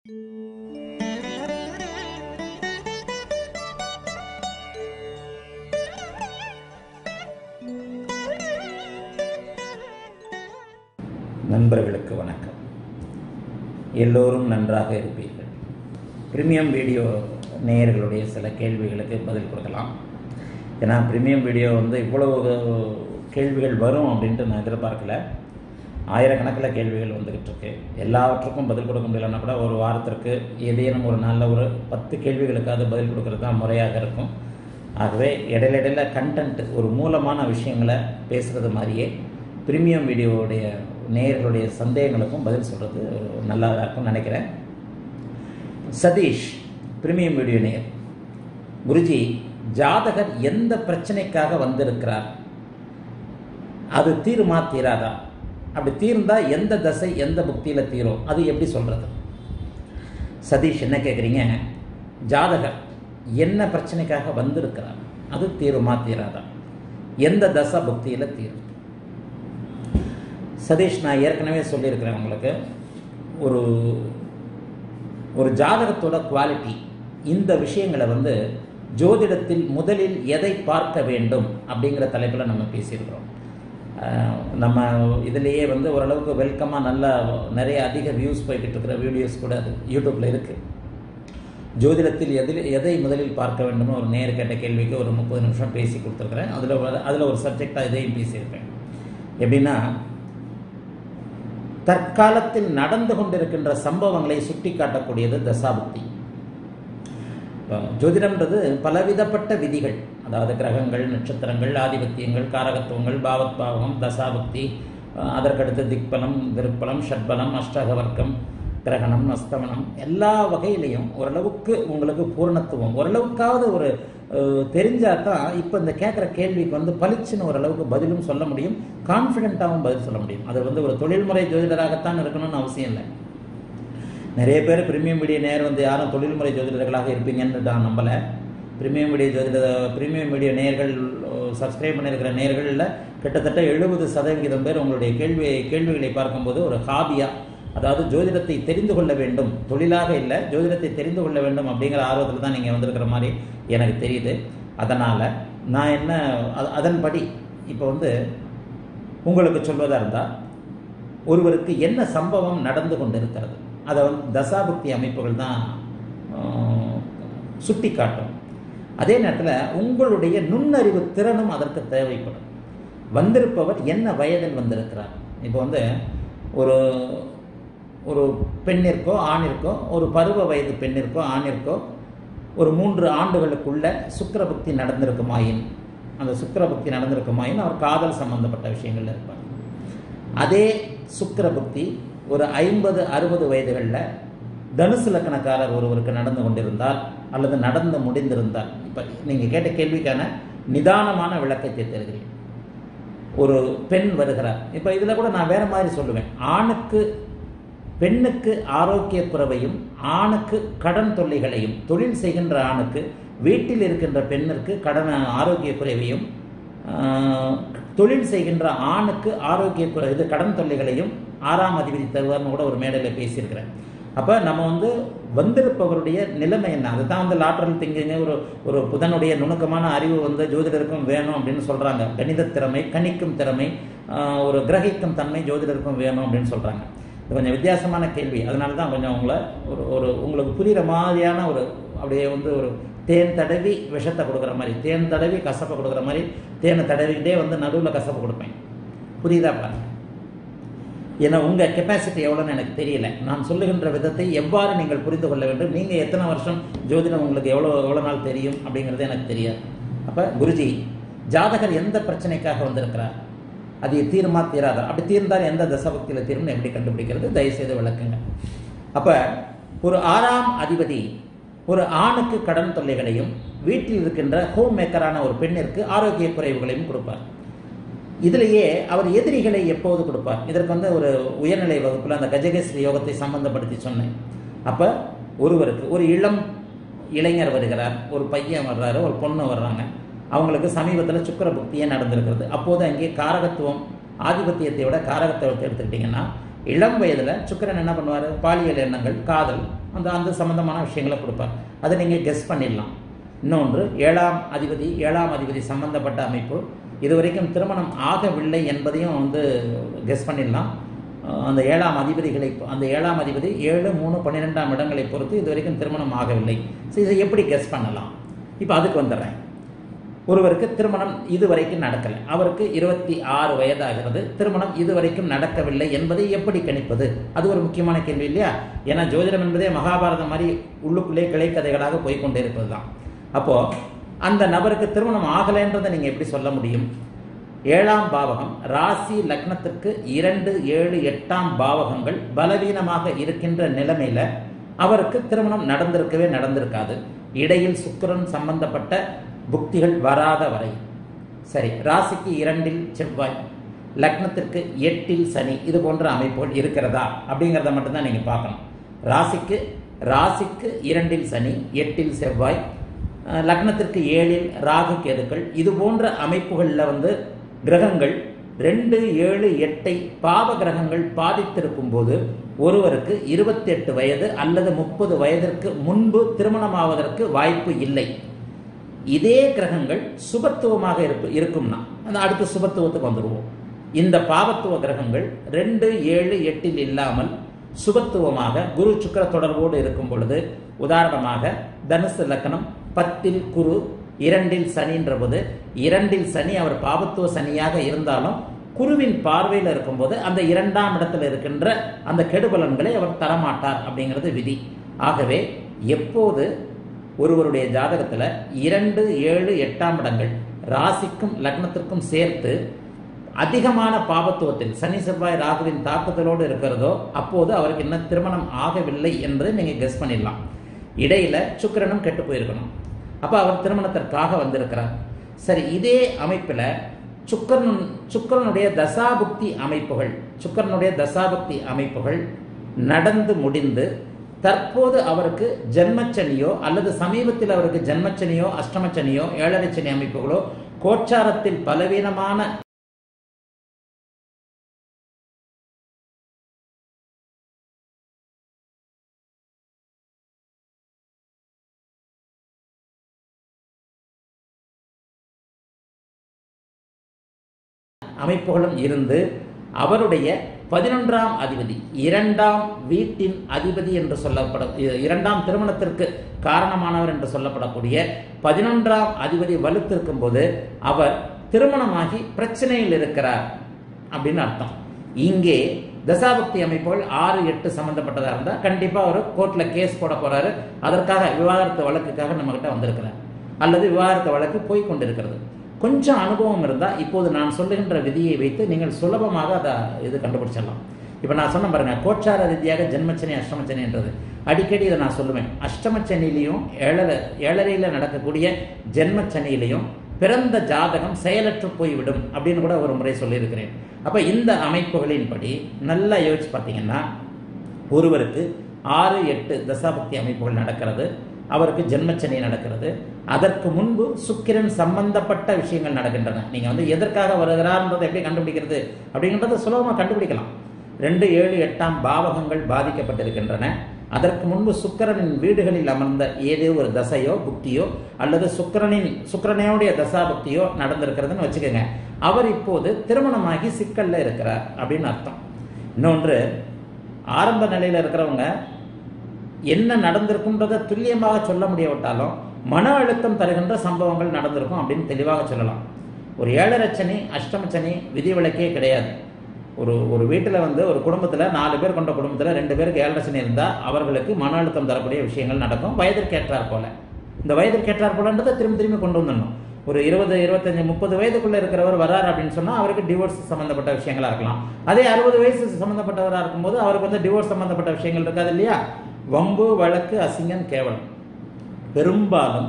நண்பர்களுக்கு வணக்கம் எல்லோரும் நன்றாக இருப்பீர்கள் ப்ரீமியம் வீடியோ நேயர்களுடைய சில கேள்விகளுக்கு பதில் கொடுக்கலாம் ஏன்னா ப்ரீமியம் வீடியோ வந்து இவ்வளவு கேள்விகள் வரும் அப்படின்ட்டு நான் எதிர்பார்க்கல ஆயிரக்கணக்கில் கேள்விகள் வந்துக்கிட்டு இருக்கு எல்லாவற்றுக்கும் பதில் கொடுக்க முடியலன்னா கூட ஒரு வாரத்திற்கு ஏதேனும் ஒரு நல்ல ஒரு பத்து கேள்விகளுக்காவது பதில் கொடுக்கறது தான் முறையாக இருக்கும் ஆகவே இடையில இடையில கண்டென்ட் ஒரு மூலமான விஷயங்களை பேசுகிறது மாதிரியே ப்ரீமியம் வீடியோவுடைய நேயர்களுடைய சந்தேகங்களுக்கும் பதில் சொல்கிறது நல்லா இருக்கும்னு நினைக்கிறேன் சதீஷ் ப்ரீமியம் வீடியோ நேயர் குருஜி ஜாதகர் எந்த பிரச்சனைக்காக வந்திருக்கிறார் அது தீருமா தீராதா அப்படி தீர்ந்தா எந்த தசை எந்த புக்தியில் தீரும் அது எப்படி சொல்கிறது சதீஷ் என்ன கேட்குறீங்க ஜாதகர் என்ன பிரச்சனைக்காக வந்திருக்கிறார் அது தீருமா தீராதா எந்த தசை புக்தியில் தீரும் சதீஷ் நான் ஏற்கனவே சொல்லியிருக்கிறேன் உங்களுக்கு ஒரு ஒரு ஜாதகத்தோட குவாலிட்டி இந்த விஷயங்களை வந்து ஜோதிடத்தில் முதலில் எதை பார்க்க வேண்டும் அப்படிங்கிற தலைப்பில் நம்ம பேசியிருக்கிறோம் நம்ம இதிலேயே வந்து ஓரளவுக்கு வெல்கமாக நல்லா நிறைய அதிக வியூஸ் போய்கிட்டு இருக்கிற வீடியோஸ் கூட அது யூடியூப்பில் இருக்குது ஜோதிடத்தில் எதில் எதை முதலில் பார்க்க வேண்டும்னு ஒரு நேர் கேட்ட கேள்விக்கு ஒரு முப்பது நிமிஷம் பேசி கொடுத்துருக்குறேன் அதில் அதில் ஒரு சப்ஜெக்டாக இதையும் பேசியிருப்பேன் எப்படின்னா தற்காலத்தில் நடந்து கொண்டிருக்கின்ற சம்பவங்களை சுட்டி காட்டக்கூடியது தசாபுக்தி ஜோதிடம்ன்றது பலவிதப்பட்ட விதிகள் அதாவது கிரகங்கள் நட்சத்திரங்கள் ஆதிபத்தியங்கள் காரகத்துவங்கள் பாவத்பாவகம் தசாபக்தி அதற்கடுத்து திக்பலம் திருப்பலம் ஷட்பலம் அஷ்டகவர்க்கம் கிரகணம் அஸ்தமனம் எல்லா வகையிலையும் ஓரளவுக்கு உங்களுக்கு பூர்ணத்துவம் ஓரளவுக்காவது ஒரு தெரிஞ்சால் தான் இப்போ இந்த கேட்குற கேள்விக்கு வந்து பளிச்சுன்னு ஓரளவுக்கு பதிலும் சொல்ல முடியும் கான்ஃபிடென்ட்டாகவும் பதில் சொல்ல முடியும் அது வந்து ஒரு தொழில்முறை ஜோதிடராகத்தான் இருக்கணும்னு அவசியம் இல்லை நிறைய பேர் பிரிமியம் மீடிய நேர் வந்து யாரும் தொழில்முறை ஜோதிடர்களாக இருப்பீங்கன்னு நான் நம்பலை பிரிமியம் மீடிய ஜோதிட பிரிமியம் மீடிய நேர்கள் சப்ஸ்கிரைப் பண்ணியிருக்கிற நேர்களில் கிட்டத்தட்ட எழுபது சதவிகிதம் பேர் உங்களுடைய கேள்வி கேள்விகளை பார்க்கும்போது ஒரு ஹாபியாக அதாவது ஜோதிடத்தை தெரிந்து கொள்ள வேண்டும் தொழிலாக இல்லை ஜோதிடத்தை தெரிந்து கொள்ள வேண்டும் அப்படிங்கிற ஆர்வத்தில் தான் நீங்கள் வந்திருக்கிற மாதிரி எனக்கு தெரியுது அதனால் நான் என்ன அதன்படி இப்போ வந்து உங்களுக்கு சொல்வதாக இருந்தால் ஒருவருக்கு என்ன சம்பவம் நடந்து கொண்டு இருக்கிறது அதை வந்து தசாபக்தி அமைப்புகள் தான் சுட்டி காட்டும் அதே நேரத்தில் உங்களுடைய நுண்ணறிவு திறனும் அதற்கு தேவைப்படும் வந்திருப்பவர் என்ன வயதில் வந்திருக்கிறார் இப்போ வந்து ஒரு ஒரு பெண்ணிற்கோ ஆணிற்கோ ஒரு பருவ வயது பெண்ணிற்கோ ஆணிற்கோ ஒரு மூன்று ஆண்டுகளுக்குள்ள சுக்கரபக்தி நடந்திருக்குமாயின் அந்த சுக்கரபக்தி நடந்திருக்குமாயின் அவர் காதல் சம்பந்தப்பட்ட விஷயங்கள்ல இருப்பார் அதே சுக்கரபக்தி ஒரு ஐம்பது அறுபது வயதுகளில் தனுசு லக்கணக்காரர் ஒருவருக்கு நடந்து கொண்டிருந்தால் அல்லது நடந்து முடிந்திருந்தால் இப்போ நீங்கள் கேட்ட கேள்விக்கான நிதானமான விளக்கத்தை தருகிறேன் ஒரு பெண் வருகிறார் இப்போ இதில் கூட நான் வேற மாதிரி சொல்லுவேன் ஆணுக்கு பெண்ணுக்கு ஆரோக்கிய குறைவையும் ஆணுக்கு கடன் தொல்லைகளையும் தொழில் செய்கின்ற ஆணுக்கு வீட்டில் இருக்கின்ற பெண்ணிற்கு கடன் ஆரோக்கிய குறைவையும் தொழில் செய்கின்ற ஆணுக்கு ஆரோக்கிய குறை இது கடன் தொல்லைகளையும் ஆறாம் அதிபதி தருவார்னு கூட ஒரு மேடையில் பேசியிருக்கிறேன் அப்போ நம்ம வந்து வந்திருப்பவருடைய நிலைமை என்ன அதுதான் வந்து லாட்ரல் திங்கிங்க ஒரு ஒரு புதனுடைய நுணுக்கமான அறிவு வந்து ஜோதிடருக்கும் வேணும் அப்படின்னு சொல்கிறாங்க கணித திறமை கணிக்கும் திறமை ஒரு கிரகிக்கும் தன்மை ஜோதிடருக்கும் வேணும் அப்படின்னு சொல்கிறாங்க இது கொஞ்சம் வித்தியாசமான கேள்வி அதனால தான் கொஞ்சம் உங்களை ஒரு ஒரு உங்களுக்கு புரிகிற மாதிரியான ஒரு அப்படியே வந்து ஒரு தேன் தடவி விஷத்தை கொடுக்குற மாதிரி தேன் தடவி கசப்பை கொடுக்குற மாதிரி தேனை தடவிக்கிட்டே வந்து நடுவில் கசப்பை கொடுப்பேன் புரியுதா பாருங்க ஏன்னா உங்கள் கெப்பாசிட்டி எவ்வளோன்னு எனக்கு தெரியல நான் சொல்லுகின்ற விதத்தை எவ்வாறு நீங்கள் புரிந்து கொள்ள வேண்டும் நீங்கள் எத்தனை வருஷம் ஜோதிடம் உங்களுக்கு எவ்வளோ எவ்வளோ நாள் தெரியும் அப்படிங்கிறது எனக்கு தெரியாது அப்போ குருஜி ஜாதகர் எந்த பிரச்சனைக்காக வந்திருக்கிறார் அது தீருமா தீராதா அப்படி தீர்ந்தால் எந்த தசபக்தியில் தீரும்னு எப்படி கண்டுபிடிக்கிறது தயவுசெய்து விளக்குங்க அப்போ ஒரு ஆறாம் அதிபதி ஒரு ஆணுக்கு கடன் தொல்லைகளையும் வீட்டில் இருக்கின்ற ஹோம் மேக்கரான ஒரு பெண்ணிற்கு ஆரோக்கிய குறைவுகளையும் கொடுப்பார் இதிலேயே அவர் எதிரிகளை எப்போது கொடுப்பார் இதற்கு வந்து ஒரு உயர்நிலை வகுப்பில் அந்த கஜகேஸ்வரி யோகத்தை சம்பந்தப்படுத்தி சொன்னேன் அப்போ ஒருவருக்கு ஒரு இளம் இளைஞர் வருகிறார் ஒரு பையன் வர்றாரு ஒரு பொண்ணு வர்றாங்க அவங்களுக்கு சமீபத்தில் சுக்கர புக்தியே நடந்திருக்கிறது அப்போது அங்கே காரகத்துவம் ஆதிபத்தியத்தை விட காரகத்துவத்தை எடுத்துக்கிட்டிங்கன்னா இளம் வயதில் சுக்கரன் என்ன பண்ணுவார் பாலியல் எண்ணங்கள் காதல் அந்த அந்த சம்பந்தமான விஷயங்களை கொடுப்பார் அதை நீங்கள் கெஸ் பண்ணிடலாம் இன்னொன்று ஏழாம் அதிபதி ஏழாம் அதிபதி சம்பந்தப்பட்ட அமைப்பு இதுவரைக்கும் திருமணம் ஆகவில்லை என்பதையும் வந்து கெஸ் பண்ணிடலாம் அஹ் அந்த ஏழாம் அதிபதிகளை அந்த ஏழாம் அதிபதி ஏழு மூணு பன்னிரெண்டாம் இடங்களை பொறுத்து இதுவரைக்கும் திருமணம் ஆகவில்லை ஸோ இதை எப்படி கெஸ் பண்ணலாம் இப்போ அதுக்கு வந்துடுறேன் ஒருவருக்கு திருமணம் இதுவரைக்கும் நடக்கலை அவருக்கு இருபத்தி ஆறு வயதாகிறது திருமணம் இதுவரைக்கும் நடக்கவில்லை என்பதை எப்படி கணிப்பது அது ஒரு முக்கியமான கேள்வி இல்லையா ஏன்னா ஜோதிடம் என்பதே மகாபாரதம் மாதிரி உள்ளுக்குள்ளே கிளைக்கதைகளாக போய்க்கொண்டே இருப்பது தான் அப்போ அந்த நபருக்கு திருமணம் ஆகலைன்றதை நீங்க எப்படி சொல்ல முடியும் ஏழாம் பாவகம் ராசி லக்னத்திற்கு இரண்டு ஏழு எட்டாம் பாவகங்கள் பலவீனமாக இருக்கின்ற நிலைமையில அவருக்கு திருமணம் நடந்திருக்கவே நடந்திருக்காது இடையில் சுக்கிரன் சம்பந்தப்பட்ட புக்திகள் வராத வரை சரி ராசிக்கு இரண்டில் செவ்வாய் லக்னத்திற்கு எட்டில் சனி இது போன்ற அமைப்புகள் இருக்கிறதா அப்படிங்கிறத மட்டும்தான் நீங்க பார்க்கணும் ராசிக்கு ராசிக்கு இரண்டில் சனி எட்டில் செவ்வாய் அஹ், லக்னத்திற்கு ஏழில் ராகு கேதுக்கள் இது போன்ற அமைப்புகளில் வந்து கிரகங்கள் ரெண்டு ஏழு எட்டை பாவ கிரகங்கள் பாதித்திருக்கும் போது ஒருவருக்கு இருபத்தி எட்டு வயது அல்லது முப்பது வயதிற்கு முன்பு திருமணமாவதற்கு வாய்ப்பு இல்லை இதே கிரகங்கள் சுபத்துவமாக இருப்பு இருக்கும்னா அந்த அடுத்த சுபத்துவத்துக்கு வந்துடுவோம் இந்த பாவத்துவ கிரகங்கள் ரெண்டு ஏழு எட்டில் இல்லாமல் சுபத்துவமாக குரு சுக்கிர தொடர்போடு இருக்கும் பொழுது உதாரணமாக தனுசு லக்னம் பத்தில் குரு இரண்டில் சனின்ற போது இரண்டில் சனி அவர் பாவத்துவ சனியாக இருந்தாலும் குருவின் பார்வையில் இருக்கும்போது அந்த இரண்டாம் இடத்துல இருக்கின்ற அந்த கெடுபலன்களை அவர் தரமாட்டார் அப்படிங்கிறது விதி ஆகவே எப்போது ஒருவருடைய ஜாதகத்துல இரண்டு ஏழு எட்டாம் இடங்கள் ராசிக்கும் லக்னத்திற்கும் சேர்த்து அதிகமான பாவத்துவத்தில் சனி செவ்வாய் ராகுவின் தாக்குதலோடு இருக்கிறதோ அப்போது அவருக்கு இன்னும் திருமணம் ஆகவில்லை என்பதை நீங்க கெஸ் பண்ணிடலாம் இடையில சுக்கிரனும் கெட்டு போயிருக்கணும் அப்ப அவர் திருமணத்திற்காக வந்திருக்கிறார் சரி இதே அமைப்புல சுக்கரன் சுக்கரனுடைய தசாபுக்தி அமைப்புகள் சுக்கரனுடைய தசாபுக்தி அமைப்புகள் நடந்து முடிந்து தற்போது அவருக்கு ஜென்மச்சனியோ அல்லது சமீபத்தில் அவருக்கு ஜென்மச்சனியோ அஷ்டமச்சனியோ ஏழரை சனி அமைப்புகளோ கோச்சாரத்தில் பலவீனமான அமைப்புகளும் இருந்து அவருடைய பதினொன்றாம் அதிபதி இரண்டாம் வீட்டின் அதிபதி என்று சொல்லப்பட இரண்டாம் திருமணத்திற்கு காரணமானவர் என்று சொல்லப்படக்கூடிய பதினொன்றாம் அதிபதி வலுத்திருக்கும் போது அவர் திருமணமாகி பிரச்சனையில் இருக்கிறார் அப்படின்னு அர்த்தம் இங்கே தசாபக்தி அமைப்புகள் ஆறு எட்டு சம்பந்தப்பட்டதா இருந்தா கண்டிப்பா அவர் கோர்ட்ல கேஸ் போட போறாரு அதற்காக விவாகரத்து வழக்குக்காக நம்ம கிட்ட வந்திருக்கிறார் அல்லது விவாகரத்து வழக்கு போய் கொண்டிருக்கிறது கொஞ்சம் அனுபவம் இருந்தால் இப்போது நான் சொல்லுகின்ற விதியை வைத்து நீங்கள் சுலபமாக அதை இது கண்டுபிடிச்சிடலாம் இப்போ நான் சொன்ன பாருங்க கோச்சார ரீதியாக ஜென்மச்சனி அஷ்டமச்சனின்றது அடிக்கடி இதை நான் சொல்லுவேன் அஷ்டமச்சனிலையும் ஏழரை ஏழரையில் நடக்கக்கூடிய ஜென்மச்சனியிலையும் பிறந்த ஜாதகம் செயலற்று போய்விடும் அப்படின்னு கூட ஒரு முறை சொல்லியிருக்கிறேன் அப்போ இந்த அமைப்புகளின்படி நல்லா யோசிச்சு பார்த்தீங்கன்னா ஒருவருக்கு ஆறு எட்டு தசாபக்தி அமைப்புகள் நடக்கிறது அவருக்கு ஜென்மச்சனி நடக்கிறது அதற்கு முன்பு சுக்கிரன் சம்பந்தப்பட்ட விஷயங்கள் நடக்கின்றன நீங்க வந்து எதற்காக வருகிறார்ன்றதை எப்படி கண்டுபிடிக்கிறது அப்படிங்கிறத சுலபமாக கண்டுபிடிக்கலாம் ரெண்டு ஏழு எட்டாம் பாவகங்கள் பாதிக்கப்பட்டிருக்கின்றன அதற்கு முன்பு சுக்கிரனின் வீடுகளில் அமர்ந்த ஏதோ ஒரு தசையோ புக்தியோ அல்லது சுக்கிரனின் சுக்கிரனையோடைய தசாபக்தியோ நடந்திருக்கிறதுன்னு வச்சுக்கோங்க அவர் இப்போது திருமணமாகி சிக்கல்ல இருக்கிறார் அப்படின்னு அர்த்தம் இன்னொன்று ஆரம்ப நிலையில இருக்கிறவங்க என்ன நடந்திருக்குன்றதை துல்லியமாக சொல்ல முடியாவிட்டாலும் மன அழுத்தம் தருகின்ற சம்பவங்கள் நடந்திருக்கும் அப்படின்னு தெளிவாக சொல்லலாம் ஒரு ஏழரை சனி அஷ்டம சனி விதிவிலக்கே கிடையாது ஒரு ஒரு வீட்டில் வந்து ஒரு குடும்பத்தில் நாலு பேர் கொண்ட குடும்பத்தில் ரெண்டு பேருக்கு ஏழரை சனி இருந்தால் அவர்களுக்கு மன அழுத்தம் தரக்கூடிய விஷயங்கள் நடக்கும் வயதிற்கேற்றார் போல இந்த வயதிற்கேற்றார் போலன்றதை திரும்பி திரும்பி கொண்டு வந்துடணும் ஒரு இருபது இருபத்தஞ்சு முப்பது வயதுக்குள்ள இருக்கிறவர் வர்றாரு அப்படின்னு சொன்னா அவருக்கு டிவோர்ஸ் சம்பந்தப்பட்ட விஷயங்களா இருக்கலாம் அதே அறுபது வயசு சம்பந்தப்பட்டவராக இருக்கும்போது அவருக்கு வந்து டிவோர்ஸ் சம்பந்தப்பட்ட விஷயங்கள் இருக்காது இல்லையா வம்பு வழக்கு அசிங்கம் கேவலம் பெரும்பாலும்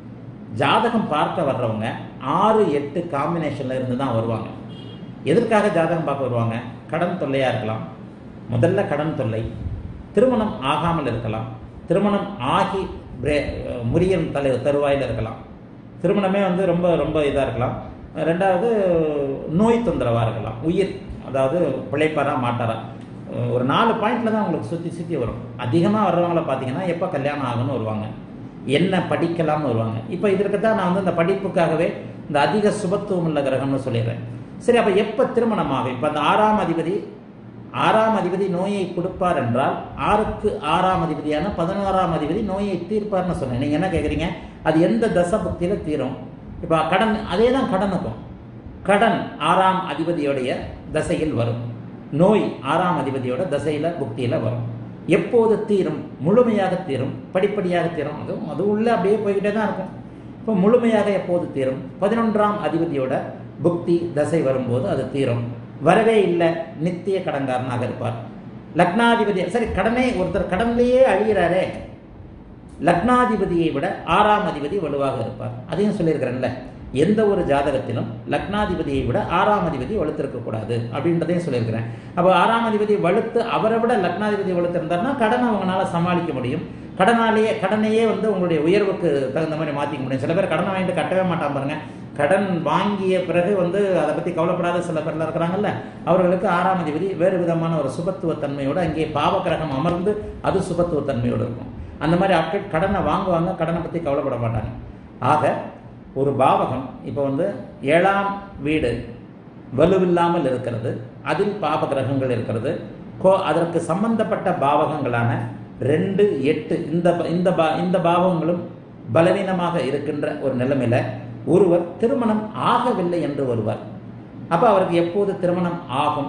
ஜாதகம் பார்க்க வர்றவங்க ஆறு எட்டு காம்பினேஷன்ல இருந்து தான் வருவாங்க எதற்காக ஜாதகம் பார்க்க வருவாங்க கடன் தொல்லையா இருக்கலாம் முதல்ல கடன் தொல்லை திருமணம் ஆகாமல் இருக்கலாம் திருமணம் ஆகி பிரே முறியும் தலை தருவாயில் இருக்கலாம் திருமணமே வந்து ரொம்ப ரொம்ப இதாக இருக்கலாம் ரெண்டாவது நோய் தொந்தரவாக இருக்கலாம் உயிர் அதாவது பிழைப்பாரா மாட்டாரா ஒரு நாலு பாயிண்ட்ல தான் உங்களுக்கு சுற்றி சுற்றி வரும் அதிகமாக வர்றவங்கள பார்த்தீங்கன்னா எப்போ கல்யாணம் ஆகும்னு வருவாங்க என்ன படிக்கலாம்னு வருவாங்க இப்போ இதற்கு தான் நான் வந்து இந்த படிப்புக்காகவே இந்த அதிக சுபத்துவம் உள்ள கிரகம்னு சொல்லிடுறேன் சரி அப்போ எப்போ திருமணம் ஆகும் இப்போ அந்த ஆறாம் அதிபதி ஆறாம் அதிபதி நோயை கொடுப்பார் என்றால் ஆறுக்கு ஆறாம் அதிபதியான பதினோராம் அதிபதி நோயை தீர்ப்பார்னு சொன்னேன் நீங்கள் என்ன கேட்குறீங்க அது எந்த தசை புக்தியில் தீரும் இப்போ கடன் அதே தான் கடனுக்கும் கடன் ஆறாம் அதிபதியோடைய தசையில் வரும் நோய் ஆறாம் அதிபதியோட தசையில் புக்தியில் வரும் எப்போது தீரும் முழுமையாக தீரும் படிப்படியாக தீரும் அதுவும் அது உள்ள அப்படியே போய்கிட்டே தான் இருக்கும் இப்போ முழுமையாக எப்போது தீரும் பதினொன்றாம் அதிபதியோட புக்தி தசை வரும்போது அது தீரும் வரவே இல்லை நித்திய கடன்காரனாக இருப்பார் லக்னாதிபதி சரி கடனே ஒருத்தர் கடன்லேயே அழிகிறாரே லக்னாதிபதியை விட ஆறாம் அதிபதி வலுவாக இருப்பார் அதையும் சொல்லியிருக்கிறேன்ல எந்த ஒரு ஜாதகத்திலும் லக்னாதிபதியை விட ஆறாம் அதிபதி வலுத்திருக்க கூடாது அப்படின்றதையும் சொல்லியிருக்கிறேன் அப்போ ஆறாம் அதிபதி வலுத்து அவரை விட லக்னாதிபதி வலுத்திருந்தார்னா கடனை அவங்களால சமாளிக்க முடியும் கடனாலேயே கடனையே வந்து உங்களுடைய உயர்வுக்கு தகுந்த மாதிரி மாற்றிக்க முடியும் சில பேர் கடனை வாங்கிட்டு கட்டவே மாட்டான் பாருங்க கடன் வாங்கிய பிறகு வந்து அதை பற்றி கவலைப்படாத சில பேர்லாம் இருக்கிறாங்கல்ல அவர்களுக்கு ஆறாம் அதிபதி வேறு விதமான ஒரு சுபத்துவ தன்மையோடு அங்கே பாவக்கிரகம் அமர்ந்து அது சுபத்துவ தன்மையோடு இருக்கும் அந்த மாதிரி ஆட்கள் கடனை வாங்குவாங்க கடனை பற்றி கவலைப்பட மாட்டாங்க ஆக ஒரு பாவகம் இப்போ வந்து ஏழாம் வீடு வலுவில்லாமல் இருக்கிறது அதில் பாப கிரகங்கள் இருக்கிறது கோ அதற்கு சம்பந்தப்பட்ட பாவகங்களான ரெண்டு எட்டு இந்த ப- இந்த பா இந்த பாவகங்களும் பலவீனமாக இருக்கின்ற ஒரு நிலைமையில ஒருவர் திருமணம் ஆகவில்லை என்று வருவார் அப்போ அவருக்கு எப்போது திருமணம் ஆகும்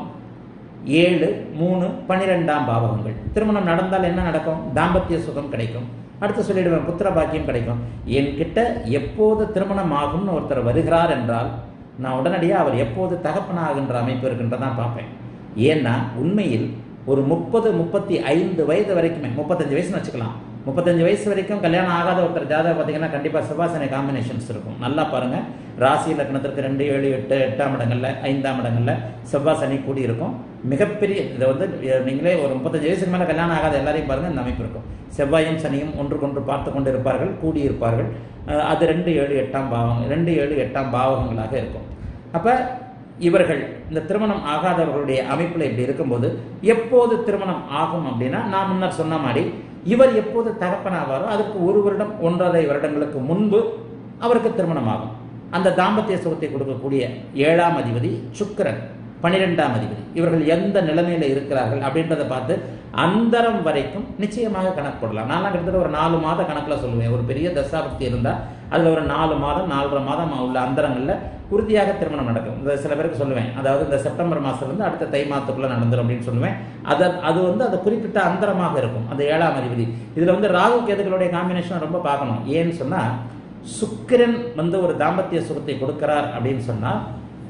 ஏழு மூணு பன்னிரெண்டாம் பாவகங்கள் திருமணம் நடந்தால் என்ன நடக்கும் தாம்பத்திய சுகம் கிடைக்கும் அடுத்து சொல்லிடுவேன் புத்திர பாக்கியம் கிடைக்கும் என்கிட்ட எப்போது திருமணம் ஆகும்னு ஒருத்தர் வருகிறார் என்றால் நான் உடனடியாக அவர் எப்போது தகப்பனாகின்ற அமைப்பு இருக்கின்றதான் பார்ப்பேன் ஏன்னா உண்மையில் ஒரு முப்பது முப்பத்தி ஐந்து வயது வரைக்குமே முப்பத்தஞ்சு வயசுன்னு வச்சுக்கலாம் முப்பத்தஞ்சு வயசு வரைக்கும் கல்யாணம் ஆகாத ஒருத்தர் ஜாதகம் பார்த்தீங்கன்னா கண்டிப்பாக செவ்வாசனை காம்பினேஷன்ஸ் இருக்கும் நல்லா பாருங்க ராசி லக்னத்திற்கு ரெண்டு ஏழு எட்டு எட்டாம் இடங்கள்ல ஐந்தாம் இடங்கள்ல செவ்வாசனி கூடி இருக்கும் மிகப்பெரிய இதை வந்து அஹ், நீங்களே ஒரு முப்பத்தஞ்சு வயசுக்கு மேலே கல்யாணம் ஆகாத எல்லாரையும் பாருங்க இந்த அமைப்பு இருக்கும் செவ்வாயும் சனியும் ஒன்றுக்கொன்று பார்த்து கொண்டு இருப்பார்கள் கூடி இருப்பார்கள் அஹ், அது ரெண்டு ஏழு எட்டாம் பாவம் ரெண்டு ஏழு எட்டாம் பாவகங்களாக இருக்கும் அப்ப இவர்கள் இந்த திருமணம் ஆகாதவர்களுடைய அமைப்பில் இப்படி இருக்கும்போது எப்போது திருமணம் ஆகும் அப்படின்னா நான் முன்னர் சொன்ன மாதிரி இவர் எப்போது தகப்பனாவாரோ அதுக்கு ஒரு வருடம் ஒன்றரை வருடங்களுக்கு முன்பு அவருக்கு திருமணம் ஆகும் அந்த தாம்பத்திய சுகத்தை கொடுக்கக்கூடிய ஏழாம் அதிபதி சுக்கிரன் பனிரெண்டாம் அதிபதி இவர்கள் எந்த நிலைமையில இருக்கிறார்கள் அப்படின்றத பார்த்து அந்தரம் வரைக்கும் நிச்சயமாக கணக்கு போடலாம் நான்லாம் கிட்டத்தட்ட ஒரு நாலு மாத கணக்கில் சொல்லுவேன் ஒரு பெரிய தசாபக்தி இருந்தால் அதில் ஒரு நாலு மாதம் நாலரை மாதம் உள்ள அந்தரங்களில் உறுதியாக திருமணம் நடக்கும் இந்த சில பேருக்கு சொல்லுவேன் அதாவது இந்த செப்டம்பர் மாதத்துலேருந்து அடுத்த தை மாதத்துக்குள்ளே நடந்துரும் அப்படின்னு சொல்லுவேன் அதை அது வந்து அது குறிப்பிட்ட அந்தரமாக இருக்கும் அந்த ஏழாம் அதிபதி இதில் வந்து ராகு கேதுகளுடைய காம்பினேஷன் ரொம்ப பார்க்கணும் ஏன்னு சொன்னால் சுக்கிரன் வந்து ஒரு தாம்பத்திய சுகத்தை கொடுக்கிறார் அப்படின்னு சொன்னால்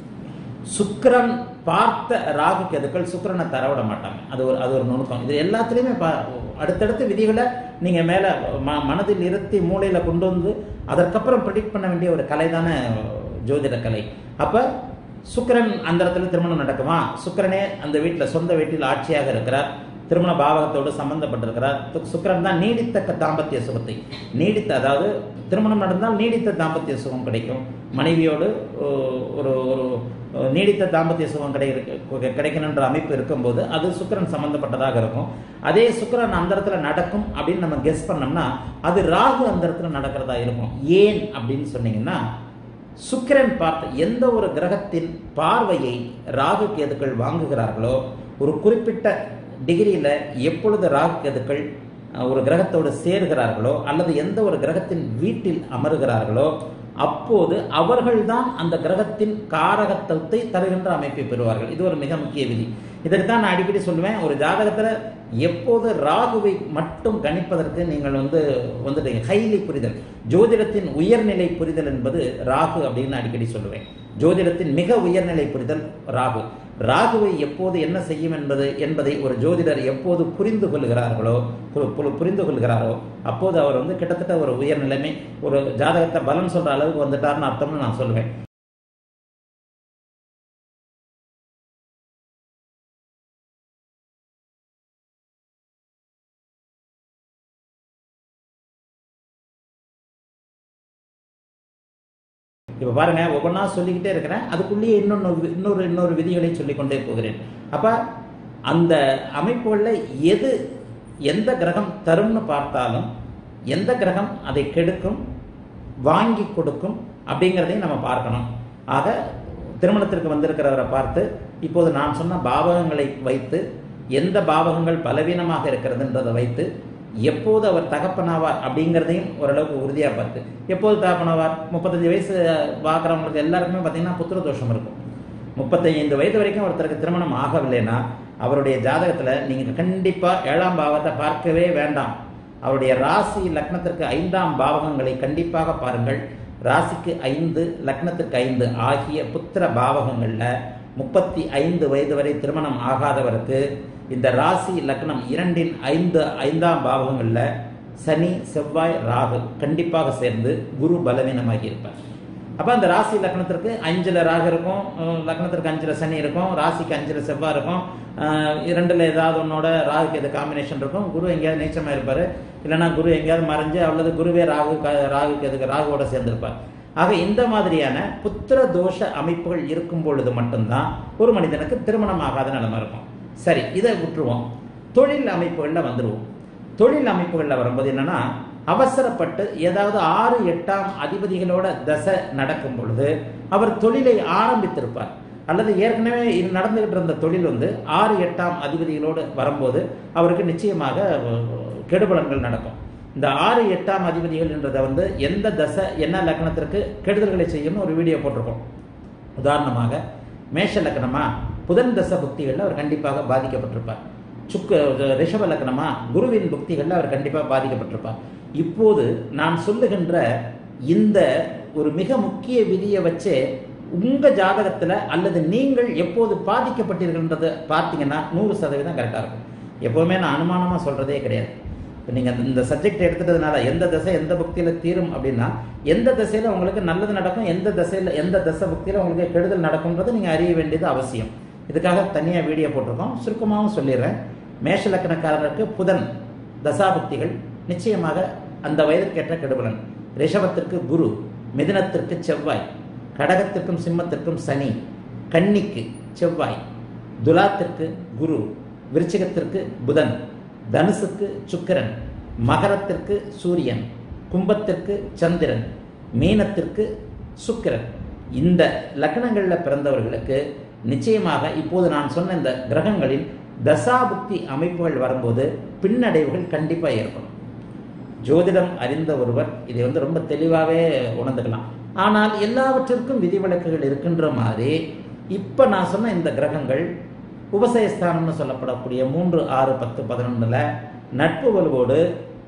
சுக்கிரன் பார்த்த ராகு கேதுக்கள் சுக்கிரனை தரவிட மாட்டாங்க அது ஒரு அது ஒரு நுணுக்கம் இது எல்லாத்துலேயுமே பா அடுத்தடுத்த விதிகளை நீங்கள் மேலே ம மனதில் இருத்தி மூளையில் கொண்டு வந்து அதற்கப்புறம் ப்ரிடிக்ட் பண்ண வேண்டிய ஒரு கலை தானே ஜோதிட கலை அப்போ சுக்கிரன் அந்த இடத்துல திருமணம் நடக்குமா சுக்கிரனே அந்த வீட்டில் சொந்த வீட்டில் ஆட்சியாக இருக்கிறார் திருமண பாவகத்தோடு சம்பந்தப்பட்டிருக்கிறார் து- சுக்கிரன் தான் நீடித்த தாம்பத்திய சுகத்தை நீடித்த அதாவது திருமணம் நடந்தால் நீடித்த தாம்பத்திய சுகம் கிடைக்கும் மனைவியோடு ஓ, ஒரு ஒரு அஹ், நீடித்த தாம்பத்திய சுகம் கிடை கிடைக்கணுன்ற அமைப்பு இருக்கும்போது அது சுக்கிரன் சம்பந்தப்பட்டதாக இருக்கும் அதே சுக்கிரன் அந்த இடத்துல நடக்கும் அப்படின்னு நம்ம கெஸ் பண்ணோம்னா அது ராகு அந்த இடத்துல நடக்கிறதா இருக்கும் ஏன் அப்படின்னு சொன்னீங்கன்னா சுக்கிரன் பார்த்த எந்த ஒரு கிரகத்தின் பார்வையை ராகு கேதுக்கள் வாங்குகிறார்களோ ஒரு குறிப்பிட்ட டிகிரியில் எப்பொழுது ராகு கேதுக்கள் அஹ், ஒரு கிரகத்தோடு சேர்கிறார்களோ அல்லது எந்த ஒரு கிரகத்தின் வீட்டில் அமருகிறார்களோ அப்போது அவர்கள்தான் அந்த கிரகத்தின் காரகத்துவத்தை தருகின்ற அமைப்பை பெறுவார்கள் இது ஒரு மிக முக்கிய விதி இதற்கு தான் நான் அடிக்கடி சொல்லுவேன் ஒரு ஜாதகத்தில் எப்போது ராகுவை மட்டும் கணிப்பதற்கு நீங்கள் வந்து வந்துட்டீங்க ஹைலி புரிதல் ஜோதிடத்தின் உயர்நிலை புரிதல் என்பது ராகு அப்படின்னு அடிக்கடி சொல்லுவேன் ஜோதிடத்தின் மிக உயர்நிலை புரிதல் ராகு ராகுவை எப்போது என்ன செய்யும் என்பது என்பதை ஒரு ஜோதிடர் எப்போது புரிந்து கொள்கிறார்களோ பு- பு- புரிந்து கொள்கிறாரோ அப்போது அவர் வந்து கிட்டத்தட்ட ஒரு உயர்நிலைமை ஒரு ஜாதகத்தை பலன் சொல்ற அளவுக்கு வந்துட்டார்னு அர்த்தம்னு நான் சொல்லுவேன் இப்போ பாருங்க ஒவ்வொன்றா சொல்லிக்கிட்டே இருக்கிறேன் அதுக்குள்ளேயே இன்னொன்று இன்னொரு இன்னொரு விதிகளை சொல்லிக்கொண்டே போகிறேன் அப்ப அந்த அமைப்புகளில் எது எந்த கிரகம் தரும்னு பார்த்தாலும் எந்த கிரகம் அதை கெடுக்கும் வாங்கி கொடுக்கும் அப்படிங்கிறதையும் நம்ம பார்க்கணும் ஆக திருமணத்திற்கு வந்திருக்கிறவரை பார்த்து இப்போது நான் சொன்ன பாவகங்களை வைத்து எந்த பாவகங்கள் பலவீனமாக இருக்கிறதுன்றதை வைத்து எப்போது அவர் தகப்பனாவார் அப்படிங்கிறதையும் ஓரளவுக்கு உறுதியாக பார்த்து எப்போது தகப்பனாவார் முப்பத்தஞ்சு வயசு பார்க்குறவங்களுக்கு எல்லாருக்குமே பார்த்தீங்கன்னா புத்திர தோஷம் இருக்கும் முப்பத்தைந்து வயது வரைக்கும் ஒருத்தருக்கு திருமணம் ஆகவில்லைன்னா அவருடைய ஜாதகத்தில் நீங்கள் கண்டிப்பாக ஏழாம் பாவத்தை பார்க்கவே வேண்டாம் அவருடைய ராசி லக்னத்திற்கு ஐந்தாம் பாவகங்களை கண்டிப்பாக பாருங்கள் ராசிக்கு ஐந்து லக்னத்திற்கு ஐந்து ஆகிய புத்திர பாவகங்களில் முப்பத்தி ஐந்து வயது வரை திருமணம் ஆகாதவருக்கு இந்த ராசி லக்னம் இரண்டின் ஐந்து ஐந்தாம் பாவகங்களில் சனி செவ்வாய் ராகு கண்டிப்பாக சேர்ந்து குரு பலவீனமாகி இருப்பார் அப்போ அந்த ராசி லக்னத்திற்கு அஞ்சில் ராகு இருக்கும் அஹ் லக்னத்திற்கு அஞ்சில் சனி இருக்கும் ராசிக்கு அஞ்சில் செவ்வாய் இருக்கும் அஹ் இரண்டுல ஏதாவது ஒன்னோட ராகுக்கு எது காம்பினேஷன் இருக்கும் குரு எங்கேயாவது நீச்சமாக இருப்பார் இல்லைன்னா குரு எங்கேயாவது மறைஞ்சு அல்லது குருவே ராகு க- ராகுக்கு எதுக்கு ராகுவோட சேர்ந்திருப்பார் ஆக இந்த மாதிரியான புத்திர தோஷ அமைப்புகள் இருக்கும் பொழுது மட்டும்தான் ஒரு மனிதனுக்கு திருமணம் ஆகாத நிலைமை இருக்கும் சரி இதை விட்டுருவோம் தொழில் அமைப்புகளில் வந்துருவோம் தொழில் அமைப்புகளில் வரும்போது என்னன்னா அவசரப்பட்டு ஏதாவது ஆறு எட்டாம் அதிபதிகளோட தசை நடக்கும் பொழுது அவர் தொழிலை ஆரம்பித்திருப்பார் அல்லது ஏற்கனவே இது நடந்துகிட்டு இருந்த தொழில் வந்து ஆறு எட்டாம் அதிபதிகளோடு வரும்போது அவருக்கு நிச்சயமாக அஹ், கெடுபலன்கள் நடக்கும் இந்த ஆறு எட்டாம் அதிபதிகள் என்றதை வந்து எந்த தசை என்ன லக்னத்திற்கு கெடுதல்களை செய்யும்னு ஒரு வீடியோ போட்டிருக்கோம் உதாரணமாக மேஷ லக்னமா புதன் தசை புக்திகளில் அவர் கண்டிப்பாக பாதிக்கப்பட்டிருப்பார் சுக்க ரிஷப லக்னமா குருவின் புக்திகளில் அவர் கண்டிப்பாக பாதிக்கப்பட்டிருப்பார் இப்போது நான் சொல்லுகின்ற இந்த ஒரு மிக முக்கிய விதியை வச்சு உங்க ஜாதகத்துல அல்லது நீங்கள் எப்போது பாதிக்கப்பட்டீர்கள்ன்றதை பார்த்தீங்கன்னா நூறு சதவீதம் கரெக்டாக இருக்கும் எப்போவுமே நான் அனுமானமாக சொல்றதே கிடையாது இப்போ நீங்கள் இந்த சப்ஜெக்ட் எடுத்துட்டதுனால எந்த தசை எந்த புக்தியில் தீரும் அப்படின்னா எந்த திசையில் உங்களுக்கு நல்லது நடக்கும் எந்த திசையில் எந்த தசை புக்தியில் உங்களுக்கு கெடுதல் நடக்கும்ன்றது நீங்கள் அறிய வேண்டியது அவசியம் இதுக்காக தனியாக வீடியோ போட்டிருக்கோம் சுருக்கமாகவும் சொல்லிடுறேன் மேஷ லக்கணக்காரருக்கு புதன் தசாபுக்திகள் நிச்சயமாக அந்த வயதுக்கேற்ற கெடுபலன் ரிஷபத்திற்கு குரு மிதுனத்திற்கு செவ்வாய் கடகத்திற்கும் சிம்மத்திற்கும் சனி கன்னிக்கு செவ்வாய் துலாத்திற்கு குரு விருச்சிகத்திற்கு புதன் தனுசுக்கு சுக்கிரன் மகரத்திற்கு சூரியன் கும்பத்திற்கு சந்திரன் மீனத்திற்கு சுக்கிரன் இந்த லக்னங்களில் பிறந்தவர்களுக்கு நிச்சயமாக இப்போது நான் சொன்ன இந்த கிரகங்களின் தசாபுக்தி அமைப்புகள் வரும்போது பின்னடைவுகள் கண்டிப்பாக ஏற்படும் ஜோதிடம் அறிந்த ஒருவர் இதை வந்து ரொம்ப தெளிவாகவே உணர்ந்துக்கலாம் ஆனால் எல்லாவற்றிற்கும் விதிவிலக்குகள் இருக்கின்ற மாதிரி இப்போ நான் சொன்ன இந்த கிரகங்கள் உபசயஸ்தானம்னு சொல்லப்படக்கூடிய மூன்று ஆறு பத்து பதினொன்றில் நட்பு வலுவோடு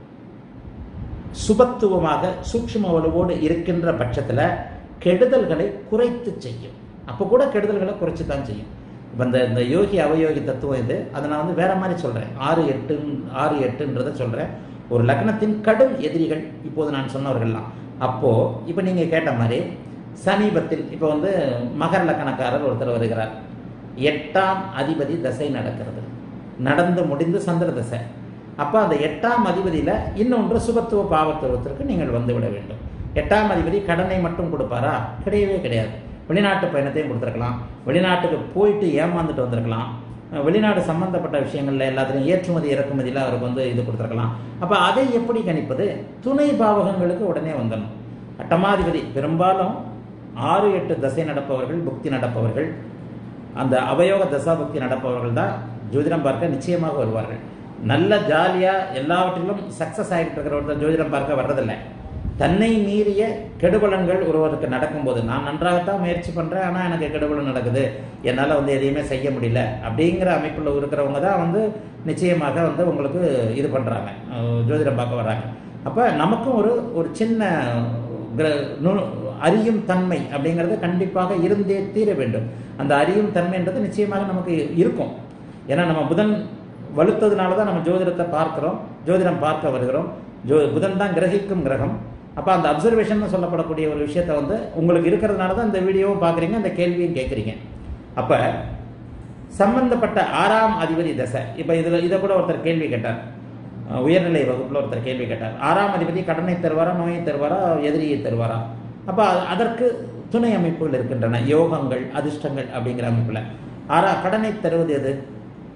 சுபத்துவமாக சூக்ஷ்ம வலுவோடு இருக்கின்ற பட்சத்தில் கெடுதல்களை குறைத்து செய்யும் அப்போ கூட கெடுதல்களை குறைச்சி தான் செய்யும் இப்போ இந்த இந்த யோகி அவயோகி தத்துவம் இது அதை நான் வந்து வேற மாதிரி சொல்கிறேன் ஆறு எட்டு ஆறு எட்டுன்றதை சொல்கிறேன் ஒரு லக்னத்தின் கடும் எதிரிகள் இப்போது நான் சொன்னவர்கள்லாம் அப்போது இப்போ நீங்கள் கேட்ட மாதிரி சமீபத்தில் இப்போ வந்து மகர லக்கணக்காரர் ஒருத்தர் வருகிறார் எட்டாம் அதிபதி தசை நடக்கிறது நடந்து முடிந்து சந்திர தசை அப்போ அந்த எட்டாம் அதிபதியில் இன்னொன்று சுபத்துவ பாவத்துவத்திற்கு நீங்கள் வந்து விட வேண்டும் எட்டாம் அதிபதி கடனை மட்டும் கொடுப்பாரா கிடையவே கிடையாது வெளிநாட்டு பயணத்தையும் கொடுத்துருக்கலாம் வெளிநாட்டுக்கு போயிட்டு ஏமாந்துட்டு வந்திருக்கலாம் அஹ் வெளிநாடு சம்பந்தப்பட்ட விஷயங்கள்ல எல்லாத்துலையும் ஏற்றுமதி இறக்குமதியில் அவருக்கு வந்து இது கொடுத்துருக்கலாம் அப்போ அதை எப்படி கணிப்பது துணை பாவகங்களுக்கு உடனே வந்துடணும் அட்டமாதிபதி பெரும்பாலும் ஆறு எட்டு தசை நடப்பவர்கள் புக்தி நடப்பவர்கள் அந்த அவயோக தசாபக்தி நடப்பவர்கள் தான் ஜோதிடம் பார்க்க நிச்சயமாக வருவார்கள் நல்ல ஜாலியாக எல்லாவற்றிலும் சக்ஸஸ் ஆகிட்டு இருக்கிற ஒருத்தர் ஜோதிடம் பார்க்க வர்றதில்லை தன்னை மீறிய கெடுபலன்கள் ஒருவருக்கு நடக்கும்போது நான் நன்றாகத்தான் முயற்சி பண்ணுறேன் ஆனால் எனக்கு கெடுபலன் நடக்குது என்னால் வந்து எதையுமே செய்ய முடியல அப்படிங்கிற அமைப்பில் இருக்கிறவங்க தான் வந்து நிச்சயமாக வந்து உங்களுக்கு இது பண்ணுறாங்க ஜோதிடம் பார்க்க வர்றாங்க அப்போ நமக்கும் ஒரு ஒரு சின்ன கிர- நு- அறியும் தன்மை அப்படிங்கிறது கண்டிப்பாக இருந்தே தீர வேண்டும் அந்த அறியும் தன்மைன்றது நிச்சயமாக நமக்கு இருக்கும் ஏன்னா நம்ம புதன் வலுத்ததுனால தான் நம்ம ஜோதிடத்தை பார்க்கிறோம் ஜோதிடம் பார்க்க வருகிறோம் ஜோ புதன் தான் கிரகிக்கும் கிரகம் அப்போ அந்த அப்சர்வேஷன் சொல்லப்படக்கூடிய ஒரு விஷயத்தை வந்து உங்களுக்கு இருக்கிறதுனால தான் இந்த வீடியோவும் பார்க்குறீங்க அந்த கேள்வியும் கேட்குறீங்க அப்போ சம்பந்தப்பட்ட ஆறாம் அதிபதி தசை இப்போ இதில் இதை கூட ஒருத்தர் கேள்வி கேட்டார் அஹ் உயர்நிலை வகுப்பில் ஒருத்தர் கேள்வி கேட்டார் ஆறாம் அதிபதி கடனை தருவாரா நோயை தருவாரா எதிரியை தருவாரா அப்போ அதற்கு துணை அமைப்புகள் இருக்கின்றன யோகங்கள் அதிர்ஷ்டங்கள் அப்படிங்கிற அமைப்பில் ஆறா கடனை தருவது எது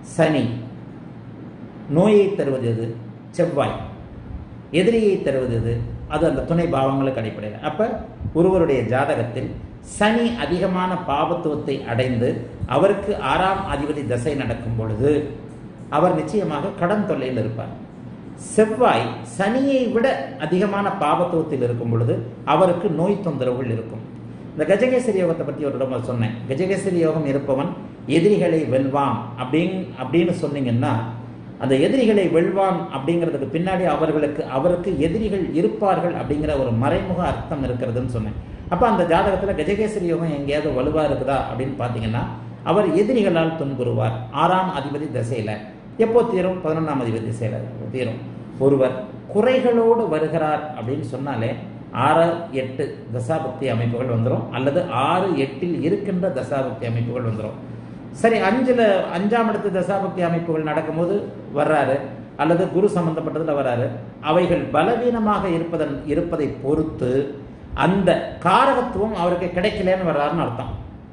சனி நோயை தருவது எது செவ்வாய் எதிரியை தருவது எது அது அந்த துணை பாவங்களுக்கு அடிப்படையில் அப்போ ஒருவருடைய ஜாதகத்தில் சனி அதிகமான பாபத்துவத்தை அடைந்து அவருக்கு ஆறாம் அதிபதி தசை நடக்கும் பொழுது அவர் நிச்சயமாக கடன் தொல்லையில் இருப்பார் செவ்வாய் சனியை விட அதிகமான பாபத்துவத்தில் இருக்கும் பொழுது அவருக்கு நோய் தொந்தரவுகள் இருக்கும் இந்த கஜகேசரி யோகத்தை பற்றி ஒரு இடம் சொன்னேன் கஜகேசரி யோகம் இருப்பவன் எதிரிகளை வெல்வான் அப்படிங் அப்படின்னு சொன்னீங்கன்னா அந்த எதிரிகளை வெல்வான் அப்படிங்கிறதுக்கு பின்னாடி அவர்களுக்கு அவருக்கு எதிரிகள் இருப்பார்கள் அப்படிங்கிற ஒரு மறைமுக அர்த்தம் இருக்கிறதுன்னு சொன்னேன் அப்போ அந்த ஜாதகத்தில் கஜகேசரி யோகம் எங்கேயாவது வலுவாக இருக்குதா அப்படின்னு பார்த்தீங்கன்னா அவர் எதிரிகளால் துன்புறுவார் ஆறாம் அதிபதி திசையில் எப்போ தீரும் பதினொன்றாம் அதிபதி திசையில் தீரும் ஒருவர் குறைகளோடு வருகிறார் அப்படின்னு சொன்னாலே ஆறு எட்டு தசாபக்தி அமைப்புகள் வந்துடும் அல்லது ஆறு எட்டில் இருக்கின்ற தசாபக்தி அமைப்புகள் வந்துடும் சரி அஞ்சில் அஞ்சாம் இடத்து தசாபக்தி அமைப்புகள் நடக்கும்போது வர்றாரு அல்லது குரு சம்பந்தப்பட்டதில் வர்றாரு அவைகள் பலவீனமாக இருப்பதன் இருப்பதை பொறுத்து அந்த காரகத்துவம் அவருக்கு கிடைக்கலன்னு வர்றாருன்னு அர்த்தம்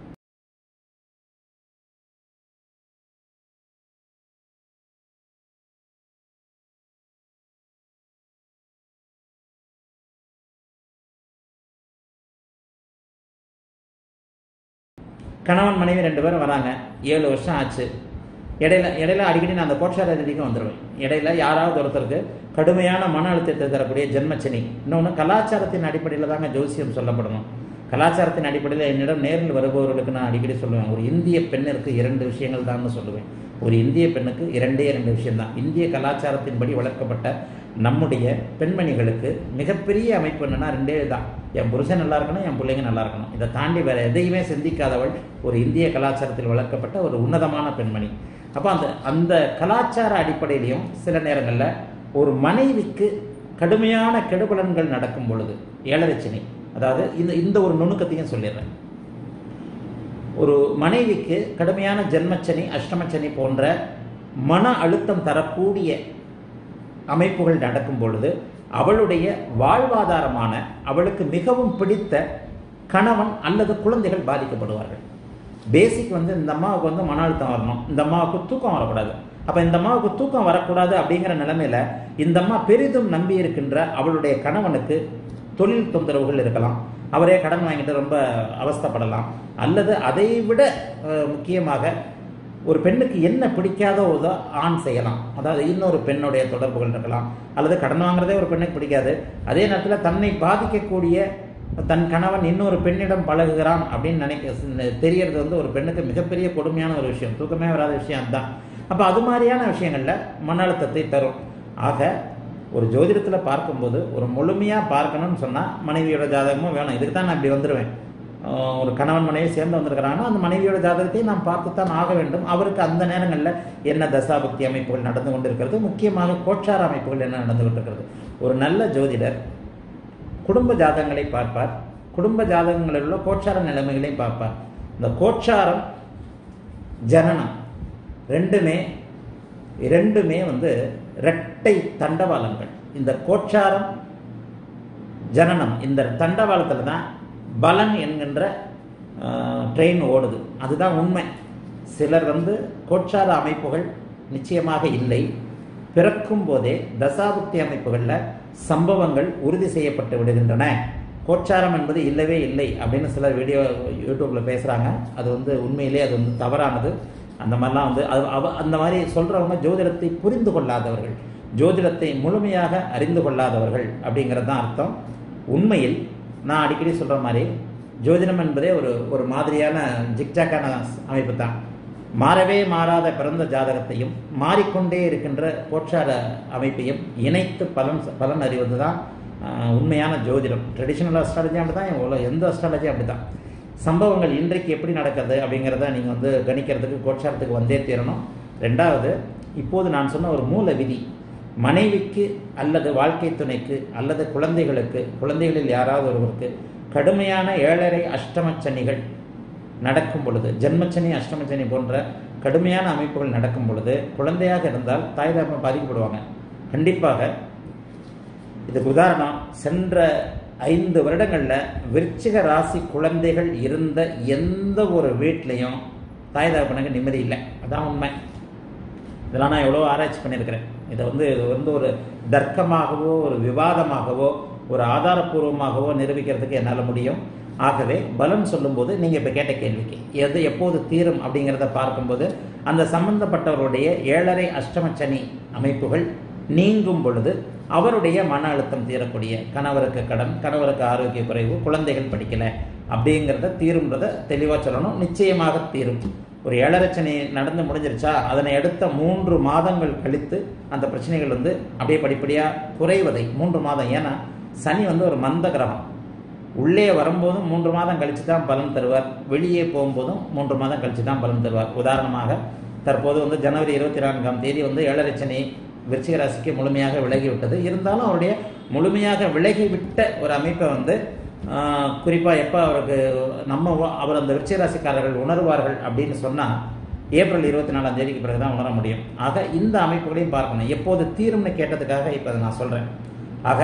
கணவன் மனைவி ரெண்டு பேரும் வராங்க ஏழு வருஷம் ஆச்சு இடையில இடையில அடிக்கடி நான் அந்த கோட்சார ரீதிக்கும் வந்துடுவேன் இடையில யாராவது ஒருத்தருக்கு கடுமையான மன அழுத்தத்தை தரக்கூடிய ஜென்மச்சனி இன்னொன்று கலாச்சாரத்தின் அடிப்படையில் தாங்க ஜோசியம் சொல்லப்படணும் கலாச்சாரத்தின் அடிப்படையில் என்னிடம் நேரில் வருபவர்களுக்கு நான் அடிக்கடி சொல்லுவேன் ஒரு இந்திய பெண்ணிற்கு இரண்டு விஷயங்கள் தான் சொல்லுவேன் ஒரு இந்திய பெண்ணுக்கு இரண்டே இரண்டு விஷயம்தான் இந்திய கலாச்சாரத்தின்படி வளர்க்கப்பட்ட நம்முடைய பெண்மணிகளுக்கு மிகப்பெரிய அமைப்பு என்னன்னா ரெண்டே தான் என் புருஷன் நல்லா இருக்கணும் என் பிள்ளைங்க நல்லா இருக்கணும் இதை தாண்டி வேற எதையுமே சிந்திக்காதவள் ஒரு இந்திய கலாச்சாரத்தில் வளர்க்கப்பட்ட ஒரு உன்னதமான பெண்மணி அப்போ அந்த அந்த கலாச்சார அடிப்படையிலையும் சில நேரங்களில் ஒரு மனைவிக்கு கடுமையான கெடுபலன்கள் நடக்கும் பொழுது ஏழரைச்சனி அதாவது இந்த இந்த ஒரு நுணுக்கத்தையும் சொல்லிடுறேன் ஒரு மனைவிக்கு கடுமையான ஜென்மச்சனி அஷ்டமச்சனி போன்ற மன அழுத்தம் தரக்கூடிய அமைப்புகள் நடக்கும் பொழுது அவளுடைய வாழ்வாதாரமான அவளுக்கு மிகவும் பிடித்த கணவன் அல்லது குழந்தைகள் பாதிக்கப்படுவார்கள் பேசிக் வந்து இந்த அம்மாவுக்கு வந்து மன அழுத்தம் வரணும் இந்த அம்மாவுக்கு தூக்கம் வரக்கூடாது அப்போ இந்த அம்மாவுக்கு தூக்கம் வரக்கூடாது அப்படிங்கிற நிலைமையில இந்த அம்மா பெரிதும் நம்பி இருக்கின்ற அவளுடைய கணவனுக்கு தொழில் தொந்தரவுகள் இருக்கலாம் அவரே கடன் வாங்கிட்டு ரொம்ப அவஸ்தப்படலாம் அல்லது அதை விட முக்கியமாக ஒரு பெண்ணுக்கு என்ன பிடிக்காதோ ஆண் செய்யலாம் அதாவது இன்னொரு பெண்ணுடைய தொடர்புகள் இருக்கலாம் அல்லது கடன் வாங்குறதே ஒரு பெண்ணுக்கு பிடிக்காது அதே நேரத்தில் தன்னை பாதிக்கக்கூடிய தன் கணவன் இன்னொரு பெண்ணிடம் பழகுகிறான் அப்படின்னு நினைக்க தெரியறது வந்து ஒரு பெண்ணுக்கு மிகப்பெரிய கொடுமையான ஒரு விஷயம் தூக்கமே வராத விஷயம் அதுதான் அப்போ அது மாதிரியான விஷயங்களில் மன அழுத்தத்தை தரும் ஆக ஒரு ஜோதிடத்தில் பார்க்கும்போது ஒரு முழுமையாக பார்க்கணும்னு சொன்னால் மனைவியோட ஜாதகமும் வேணும் இதுக்கு தான் நான் இப்படி வந்துடுவேன் ஒரு கணவன் மனைவி சேர்ந்து வந்திருக்கிறாங்கன்னா அந்த மனைவியோட ஜாதகத்தையும் நாம் பார்த்துத்தான் ஆக வேண்டும் அவருக்கு அந்த நேரங்களில் என்ன தசாபக்தி அமைப்புகள் நடந்து கொண்டிருக்கிறது முக்கியமாக கோச்சார அமைப்புகள் என்ன நடந்து கொண்டிருக்கிறது ஒரு நல்ல ஜோதிடர் குடும்ப ஜாதகங்களை பார்ப்பார் குடும்ப ஜாதகங்களில் உள்ள கோச்சார நிலைமைகளையும் பார்ப்பார் இந்த கோச்சாரம் ஜனனம் ரெண்டுமே இரண்டுமே வந்து இரட்டை தண்டவாளங்கள் இந்த கோச்சாரம் ஜனனம் இந்த தண்டவாளத்தில் தான் பலன் என்கின்ற ட்ரெயின் ஓடுது அதுதான் உண்மை சிலர் வந்து கோச்சார அமைப்புகள் நிச்சயமாக இல்லை பிறக்கும் போதே தசாபுக்தி அமைப்புகளில் சம்பவங்கள் உறுதி செய்யப்பட்டு விடுகின்றன கோச்சாரம் என்பது இல்லவே இல்லை அப்படின்னு சிலர் வீடியோ யூடியூப்பில் பேசுகிறாங்க அது வந்து உண்மையிலே அது வந்து தவறானது அந்த மாதிரிலாம் வந்து அது அவ அந்த மாதிரி சொல்கிறவங்க ஜோதிடத்தை புரிந்து கொள்ளாதவர்கள் ஜோதிடத்தை முழுமையாக அறிந்து கொள்ளாதவர்கள் அப்படிங்கிறது தான் அர்த்தம் உண்மையில் நான் அடிக்கடி சொல்கிற மாதிரி ஜோதிடம் என்பதே ஒரு ஒரு மாதிரியான ஜிக்ஜாக்கான அமைப்பு தான் மாறவே மாறாத பிறந்த ஜாதகத்தையும் மாறிக்கொண்டே இருக்கின்ற கோட்சார அமைப்பையும் இணைத்து பலன் பலன் அறிவது தான் உண்மையான ஜோதிடம் ட்ரெடிஷ்னல் அஸ்ட்ராலஜி அப்படி தான் எவ்வளோ எந்த அஸ்ட்ராலஜி அப்படி தான் சம்பவங்கள் இன்றைக்கு எப்படி நடக்குது அப்படிங்கிறத நீங்கள் வந்து கணிக்கிறதுக்கு கோட்சாரத்துக்கு வந்தே தீரணும் ரெண்டாவது இப்போது நான் சொன்ன ஒரு மூல விதி மனைவிக்கு அல்லது வாழ்க்கை துணைக்கு அல்லது குழந்தைகளுக்கு குழந்தைகளில் யாராவது ஒருவருக்கு கடுமையான ஏழரை அஷ்டமச்சனிகள் நடக்கும் பொழுது ஜென்மச்சனி அஷ்டமச்சனி போன்ற கடுமையான அமைப்புகள் நடக்கும் பொழுது குழந்தையாக இருந்தால் தாய் தகப்பன் பாதிக்கப்படுவாங்க கண்டிப்பாக இதுக்கு உதாரணம் சென்ற ஐந்து வருடங்களில் விருச்சிக ராசி குழந்தைகள் இருந்த எந்த ஒரு வீட்லேயும் தாய் தகப்பனுக்கு நிம்மதி இல்லை அதான் உண்மை இதெல்லாம் நான் எவ்வளோ ஆராய்ச்சி பண்ணியிருக்கிறேன் இதை வந்து இது வந்து ஒரு தர்க்கமாகவோ ஒரு விவாதமாகவோ ஒரு ஆதாரப்பூர்வமாகவோ நிரூபிக்கிறதுக்கு என்னால் முடியும் ஆகவே பலன் சொல்லும்போது நீங்கள் இப்போ கேட்ட கேள்விக்கு எது எப்போது தீரும் அப்படிங்கிறத பார்க்கும்போது அந்த சம்பந்தப்பட்டவருடைய ஏழரை அஷ்டம சனி அமைப்புகள் நீங்கும் பொழுது அவருடைய மன அழுத்தம் தீரக்கூடிய கணவருக்கு கடன் கணவருக்கு ஆரோக்கிய குறைவு குழந்தைகள் படிக்கல அப்படிங்கிறத தீரும்ன்றத தெளிவாக சொல்லணும் நிச்சயமாக தீரும் ஒரு ஏழரச்சனை நடந்து முடிஞ்சிருச்சா அதனை அடுத்த மூன்று மாதங்கள் கழித்து அந்த பிரச்சனைகள் வந்து அப்படியே படிப்படியாக குறைவதை மூன்று மாதம் ஏன்னா சனி வந்து ஒரு மந்த கிரகம் உள்ளே வரும்போதும் மூன்று மாதம் கழித்து தான் பலன் தருவார் வெளியே போகும்போதும் மூன்று மாதம் கழித்து தான் பலன் தருவார் உதாரணமாக தற்போது வந்து ஜனவரி இருபத்தி நான்காம் தேதி வந்து ஏழரச்சனை விருச்சிக ராசிக்கு முழுமையாக விலகிவிட்டது இருந்தாலும் அவருடைய முழுமையாக விலகிவிட்ட ஒரு அமைப்பை வந்து குறிப்பாக எப்போ அவருக்கு நம்ம வ- அவர் அந்த விருச்சிக ராசிக்காரர்கள் உணர்வார்கள் அப்படின்னு சொன்னால் ஏப்ரல் இருபத்தி நாலாம் தேதிக்கு பிறகு தான் உணர முடியும் ஆக இந்த அமைப்புகளையும் பார்க்கணும் எப்போது தீரும்னு கேட்டதுக்காக இப்போ அதை நான் சொல்கிறேன் ஆக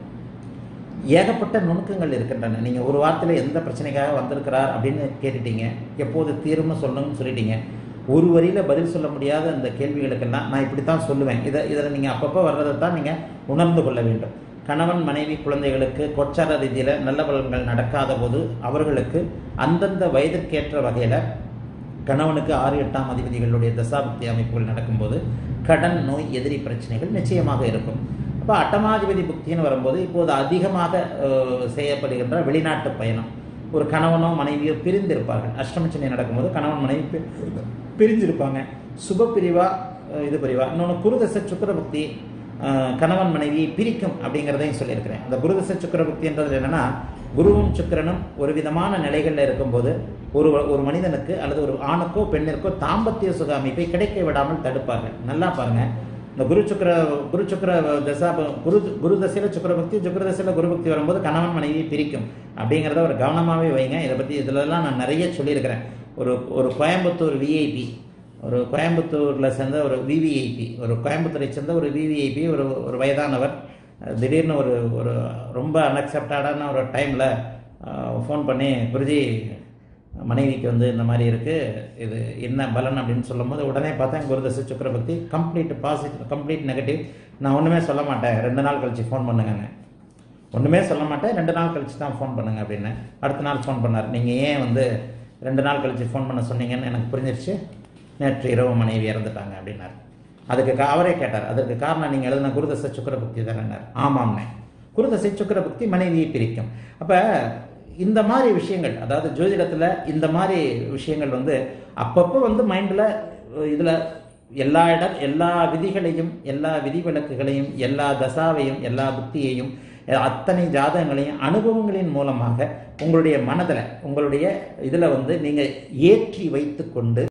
ஏகப்பட்ட நுணுக்கங்கள் இருக்கின்றன நீங்கள் ஒரு வாரத்தில் எந்த பிரச்சனைக்காக வந்திருக்கிறார் அப்படின்னு கேட்டுட்டீங்க எப்போது தீரும்னு சொல்லணும்னு சொல்லிட்டீங்க ஒரு வரியில் பதில் சொல்ல முடியாத அந்த கேள்விகளுக்கெல்லாம் நான் இப்படி தான் சொல்லுவேன் இதை இதில் நீங்கள் அப்பப்போ வர்றதை தான் நீங்கள் உணர்ந்து கொள்ள வேண்டும் கணவன் மனைவி குழந்தைகளுக்கு கொச்சார ரீதியில் நல்ல பலன்கள் நடக்காத போது அவர்களுக்கு அந்தந்த வயதிற்கேற்ற வகையில் கணவனுக்கு ஆறு எட்டாம் அதிபதிகளுடைய தசாபக்தி அமைப்புகள் நடக்கும்போது கடன் நோய் எதிரி பிரச்சனைகள் நிச்சயமாக இருக்கும் அப்போ அட்டமாதிபதி புக்தின்னு வரும்போது இப்போது அதிகமாக அஹ், செய்யப்படுகின்ற வெளிநாட்டு பயணம் ஒரு கணவனோ மனைவியோ பிரிந்திருப்பார்கள் அஷ்டமச்சனை நடக்கும்போது கணவன் மனைவி பி- பிரிஞ்சிருப்பாங்க சுப பிரிவா அஹ், இது பிரிவா இன்னொன்று குருதச சுக்கரபக்தி அஹ், கணவன் மனைவியை பிரிக்கும் அப்படிங்கிறதையும் சொல்லியிருக்கிறேன் அந்த குருதச சுக்கரபக்தின்றது என்னன்னா குருவும் சுக்கிரனும் ஒரு விதமான நிலைகளில் இருக்கும்போது ஒரு ஒரு மனிதனுக்கு அல்லது ஒரு ஆணுக்கோ பெண்ணிற்கோ தாம்பத்திய சுக அமைப்பை கிடைக்க விடாமல் தடுப்பார்கள் நல்லா பாருங்க இந்த குரு சுக்கர குரு சுக்கர தசா குரு குரு தசையில சுக்கரபக்தி சுக்கர தசையில குருபக்தி வரும்போது கணவன் மனைவி பிரிக்கும் அப்படிங்கிறத ஒரு கவனமாகவே வைங்க இதை பற்றி இதுலலாம் நான் நிறைய சொல்லியிருக்கிறேன் ஒரு ஒரு கோயம்புத்தூர் விஐபி ஒரு கோயம்புத்தூரில் சேர்ந்த ஒரு விவிஐபி ஒரு கோயம்புத்தூரை சேர்ந்த ஒரு விவிஐபி ஒரு ஒரு வயதானவர் அஹ், திடீர்னு ஒரு ஒரு ரொம்ப அன்அக்செப்டடான ஒரு டைமில் ஃபோன் பண்ணி குருஜி மனைவிக்கு வந்து இந்த மாதிரி இருக்குது இது என்ன பலன் அப்படின்னு சொல்லும்போது உடனே பார்த்தேன் குருதச சுக்கரபக்தி கம்ப்ளீட் பாசிட்டிவ் கம்ப்ளீட் நெகட்டிவ் நான் ஒன்றுமே சொல்ல மாட்டேன் ரெண்டு நாள் கழிச்சு ஃபோன் பண்ணுங்கன்னு ஒன்றுமே சொல்ல மாட்டேன் ரெண்டு நாள் கழிச்சு தான் ஃபோன் பண்ணுங்க அப்படின்னு அடுத்த நாள் ஃபோன் பண்ணார் நீங்கள் ஏன் வந்து ரெண்டு நாள் கழிச்சு ஃபோன் பண்ண சொன்னீங்கன்னு எனக்கு புரிஞ்சிருச்சு நேற்று இரவு மனைவி இறந்துட்டாங்க அப்படின்னார் அதுக்கு கா- அவரே கேட்டார் அதற்கு காரணம் நீங்கள் எழுதின குருதச சுக்கரபக்தி தானேன்னார் ஆமாம்னே குருதசை சுக்கரபக்தி மனைவியை பிரிக்கும் அப்போ இந்த மாதிரி விஷயங்கள் அதாவது ஜோதிடத்தில் இந்த மாதிரி விஷயங்கள் வந்து அப்பப்போ வந்து மைண்டில் இதில் எல்லா இட எல்லா விதிகளையும் எல்லா விதிவிலக்குகளையும் எல்லா தசாவையும் எல்லா புத்தியையும் அத்தனை ஜாதகங்களையும் அனுபவங்களின் மூலமாக உங்களுடைய மனதில் உங்களுடைய இதில் வந்து நீங்கள் ஏற்றி வைத்து கொண்டு